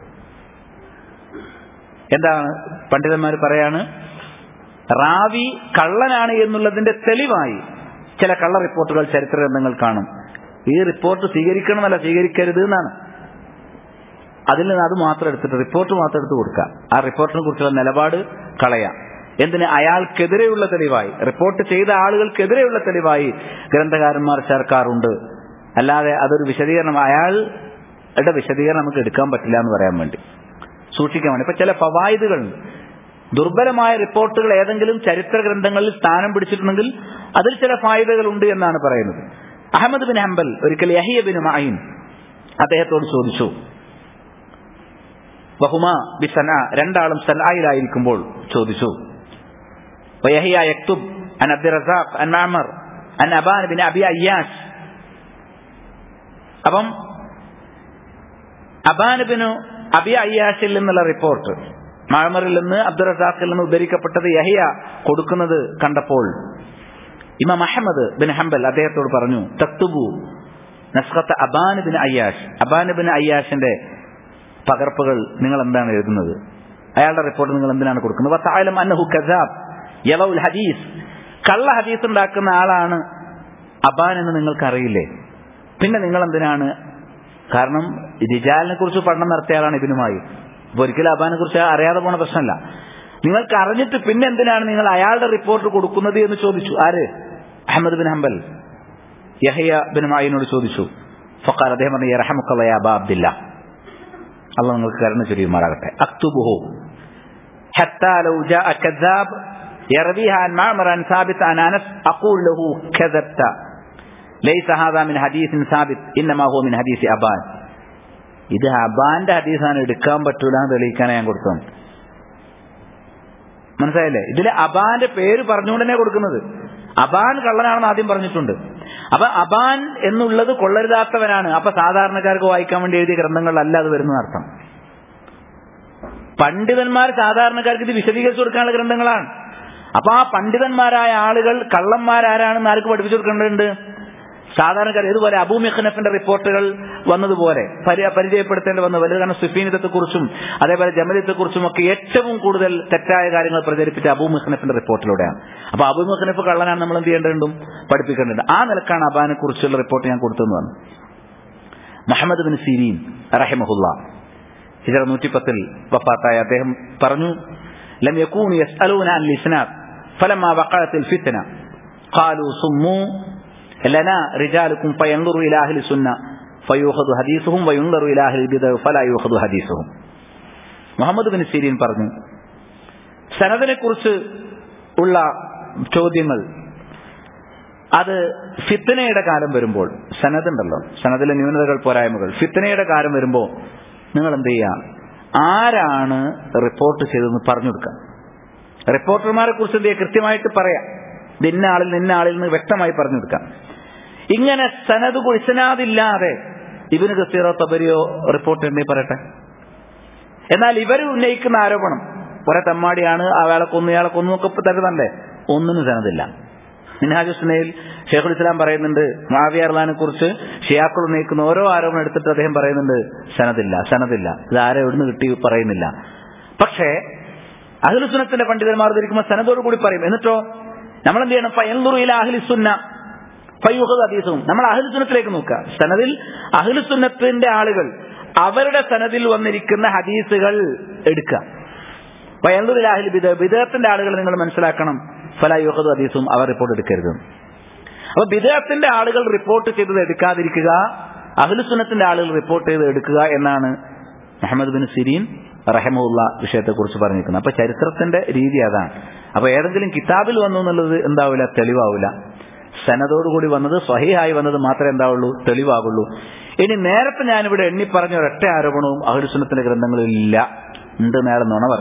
എന്താണ് പണ്ഡിതന്മാർ പറയാണ് റാവി കള്ളനാണ് എന്നുള്ളതിന്റെ തെളിവായി ചില കള്ള റിപ്പോർട്ടുകൾ ചരിത്ര ഗ്രന്ഥങ്ങൾ കാണും ഈ റിപ്പോർട്ട് സ്വീകരിക്കണമെന്നല്ല സ്വീകരിക്കരുത് എന്നാണ് അതിൽ നിന്ന് അത് മാത്രം എടുത്തിട്ട് റിപ്പോർട്ട് മാത്രം എടുത്ത് കൊടുക്കുക ആ റിപ്പോർട്ടിനെ കുറിച്ചുള്ള നിലപാട് കളയാം എന്തിന് അയാൾക്കെതിരെയുള്ള തെളിവായി റിപ്പോർട്ട് ചെയ്ത ആളുകൾക്കെതിരെയുള്ള തെളിവായി ഗ്രന്ഥകാരന്മാർ ചേർക്കാറുണ്ട് അല്ലാതെ അതൊരു വിശദീകരണം അയാളുടെ വിശദീകരണം നമുക്ക് എടുക്കാൻ പറ്റില്ല എന്ന് പറയാൻ വേണ്ടി സൂക്ഷിക്കാൻ വേണ്ടി ഇപ്പൊ ചില ഫവായിദുകൾ ദുർബലമായ റിപ്പോർട്ടുകൾ ഏതെങ്കിലും ചരിത്ര ഗ്രന്ഥങ്ങളിൽ സ്ഥാനം പിടിച്ചിട്ടുണ്ടെങ്കിൽ അതിൽ ചില ഫായിദകൾ ഉണ്ട് എന്നാണ് പറയുന്നത് അഹമ്മദ് ബിൻ ഹംബൽ ഒരിക്കൽ യഹിയ ബിൻ മഅീൻ അദ്ദേഹത്തോട് ചോദിച്ചു ബഹുമ ബി സന രണ്ടാളും സനായിലായിരിക്കുമ്പോൾ ചോദിച്ചു ويحيى يكتب عن عبد الرزاق عن معمر عن أبان بن أبي أياش അപ്പം അബാനബിനു അബി അയ്യാഷിൽ നിന്നുള്ള റിപ്പോർട്ട് മാമറിൽ നിന്ന് അബ്ദുൾ റസാഖിൽ നിന്ന് ഉദ്ധരിക്കപ്പെട്ടത് യഹിയ കൊടുക്കുന്നത് കണ്ടപ്പോൾ ഇമാം അഹമ്മദ് ബിൻ ഹംബൽ അദ്ദേഹത്തോട് പറഞ്ഞു തക്തുബു നസ്ഖത്ത് Aban bin Ayyash Aban bin അയ്യാഷിന്റെ പകർപ്പുകൾ നിങ്ങൾ എന്താണ് എഴുതുന്നത് അയാളുടെ റിപ്പോർട്ട് നിങ്ങൾ എന്തിനാണ് കൊടുക്കുന്നത് വത്തായാലും അന്നഹു കസാബ് യവഉൽ ഹദീസ് കള്ള ഹദീസ് ഉണ്ടാക്കുന്ന ആളാണ് അബാൻ എന്ന് നിങ്ങൾക്ക് അറിയില്ലേ പിന്നെ നിങ്ങൾ എന്തിനാണ് കാരണം റിജാലിനെ കുറിച്ച് പഠനം നടത്തിയ ആളാണ് ഇബിനുമായി അപ്പൊ ഒരിക്കലും അബാനെ കുറിച്ച് അറിയാതെ പോണ പ്രശ്നമല്ല നിങ്ങൾക്ക് അറിഞ്ഞിട്ട് പിന്നെ എന്തിനാണ് നിങ്ങൾ അയാളുടെ റിപ്പോർട്ട് കൊടുക്കുന്നത് എന്ന് ചോദിച്ചു ആര് Ahmad bin Hanbal Yahya bin മായിനോട് ചോദിച്ചു ഫക്കാർ അദ്ദേഹം പറഞ്ഞു യറഹമുക്കവയ അബാ അബ്ദില്ല അല്ല നിങ്ങൾക്ക് കരുണ ചൊരിയുമാറാകട്ടെ അക്തുബുഹു حتى لو جاء كذاب يرويها عن معمر عن ثابت عن انس اقول له كذبت ليس هذا من حديث ثابت انما هو من حديث ابان ഇത് അബാന്റെ ഹദീസാണ് എടുക്കാൻ പറ്റൂല എന്ന് തെളിയിക്കാനാണ് ഞാൻ കൊടുത്തത് മനസ്സിലായില്ലേ ഇതിൽ അബാന്റെ പേര് പറഞ്ഞുകൊണ്ട് തന്നെ കൊടുക്കുന്നത് അബാൻ കള്ളനാണെന്ന് ആദ്യം പറഞ്ഞിട്ടുണ്ട് അപ്പൊ അബാൻ എന്നുള്ളത് കൊള്ളരുതാത്തവനാണ് അപ്പൊ സാധാരണക്കാർക്ക് വായിക്കാൻ വേണ്ടി എഴുതിയ ഗ്രന്ഥങ്ങളിലല്ല അത് വരുന്ന അർത്ഥം പണ്ഡിതന്മാർ സാധാരണക്കാർക്ക് ഇത് വിശദീകരിച്ചു കൊടുക്കാനുള്ള ഗ്രന്ഥങ്ങളാണ് അപ്പൊ ആ പണ്ഡിതന്മാരായ ആളുകൾ കള്ളന്മാരാരാണെന്ന് ആർക്ക് പഠിപ്പിച്ചു കൊടുക്കേണ്ടതുണ്ട് സാധാരണക്കാർ ഇതുപോലെ അബൂ മെഖനഫിന്റെ റിപ്പോർട്ടുകൾ വന്നതുപോലെ പരി- പരിചയപ്പെടുത്തേണ്ടി വന്ന വലുത് കാരണം സുഫീനിതത്തെ കുറിച്ചും അതേപോലെ ജമലിത്തെ കുറിച്ചും ഒക്കെ ഏറ്റവും കൂടുതൽ തെറ്റായ കാര്യങ്ങൾ പ്രചരിപ്പിച്ച അബൂ മെഖനഫിന്റെ റിപ്പോർട്ടിലൂടെയാണ് അപ്പൊ അബൂ മെഖനഫ് കള്ളനാണ് നമ്മൾ എന്ത് ചെയ്യേണ്ടതും പഠിപ്പിക്കേണ്ടത് ആ നിലക്കാണ് അബാനെ കുറിച്ചുള്ള റിപ്പോർട്ട് ഞാൻ കൊടുത്തെന്ന് പറഞ്ഞു മുഹമ്മദ് ബിൻ സീരീൻ റഹിമഹുല്ല ഹിജറ നൂറ്റിപ്പത്തിൽ വഫാത്തായ അദ്ദേഹം പറഞ്ഞു ലം യകൂനു യസ്അലൂന അൻ ലിസ്നാദ് ഫലമാ വഖഅത്തിൽ ഫിത്ന قالوا صموا لنا رجالكم فينظروا الى اهل السنه فيؤخذ حديثهم وينظر الى اهل البدع فلا يؤخذ حديثهم മുഹമ്മദ് ബിൻ സീരീൻ പറഞ്ഞു സനദിനെ കുറിച്ച് ഉള്ള ചോദ്യങ്ങൾ അത് ഫിത്തനയുടെ കാലം വരുമ്പോൾ സനദ് ഉണ്ടല്ലോ സനദിലെ ന്യൂനതകൾ പോരായ്മകൾ ഫിത്തനയുടെ കാലം വരുമ്പോൾ നിങ്ങൾ എന്ത് ചെയ്യുക ആരാണ് റിപ്പോർട്ട് ചെയ്തതെന്ന് പറഞ്ഞു കൊടുക്കുക റിപ്പോർട്ടർമാരെ കുറിച്ച് എന്ത് ചെയ്യുക കൃത്യമായിട്ട് പറയാം ഇത് ഇന്ന ആളിൽ നിന്ന ആളിൽ നിന്ന് വ്യക്തമായി പറഞ്ഞു കൊടുക്കാം ഇങ്ങനെ സനത് കുഴിച്ചനാതില്ലാതെ ഇബിന് കസീറോ തബരിയോ റിപ്പോർട്ട് എന്തേ പറയട്ടെ എന്നാൽ ഇവർ ഉന്നയിക്കുന്ന ആരോപണം കുറെ തമ്മാടിയാണ് അയാളെ കൊന്നു ഇയാളെ കൊന്നു ഒക്കെ ഇപ്പൊ തരുന്നല്ലേ ഒന്നിനും സനതില്ല മിൻഹാജുസ്നയിൽ ഷെയ്ഖുൽ ഇസ്ലാം പറയുന്നുണ്ട് മാവിയ അർലാനെ കുറിച്ച് ഷിയാക്കൾ ഉന്നയിക്കുന്ന ഓരോ ആരോപണം എടുത്തിട്ട് അദ്ദേഹം പറയുന്നുണ്ട് സനദില്ല സനദില്ല ഇത് ആരെ എവിടുന്ന് കിട്ടി പറയുന്നില്ല പക്ഷേ അഹ്ലുസുനത്തിന്റെ പണ്ഡിതന്മാർ ധരിക്കുമ്പോൾ സനദോട് കൂടി പറയും എന്നിട്ടോ നമ്മൾ എന്ത് ചെയ്യണം ഫയൻലുറുയില അഹ്ലിസുന്ന ഫയ്യുഹദ് ഹദീസും നമ്മൾ അഹ്ലുസുന്നത്തിലേക്ക് നോക്കുക സനദിൽ അഹ്ലുസുന്നത്തിന്റെ ആളുകൾ അവരുടെ സനദിൽ വന്നിരിക്കുന്ന ഹദീസുകൾ എടുക്കുക ഫയൻലുറിൽ അഹ്ലി ബിദ ബിദത്തിന്റെ ആളുകൾ നിങ്ങൾ മനസ്സിലാക്കണം ഫല യുഹദ് ഹദീസും അവർ റിപ്പോർട്ട് എടുക്കരുത് അപ്പൊ ബിദത്തിന്റെ ആളുകൾ റിപ്പോർട്ട് ചെയ്തത് എടുക്കാതിരിക്കുക അഹ്ലുസുന്നത്തിന്റെ ആളുകൾ റിപ്പോർട്ട് ചെയ്ത് എടുക്കുക എന്നാണ് മുഹമ്മദ് ബിൻ സിരീൻ റഹമുള്ള വിഷയത്തെക്കുറിച്ച് പറഞ്ഞിരിക്കുന്നത് അപ്പൊ ചരിത്രത്തിന്റെ രീതി അതാണ് അപ്പൊ ഏതെങ്കിലും കിതാബിൽ വന്നു എന്നുള്ളത് എന്താവില്ല തെളിവാവില്ല സനതോടുകൂടി വന്നത് സ്വഹിയായി വന്നത് മാത്രമേ എന്താവുള്ളൂ തെളിവാകുള്ളൂ ഇനി നേരത്തെ ഞാനിവിടെ എണ്ണി പറഞ്ഞ ഒരൊറ്റ ആരോപണവും അഹുസുനത്തിന്റെ ഗ്രന്ഥങ്ങളിൽ ഇല്ല ഉണ്ട് നേരെ നുണ പറഞ്ഞു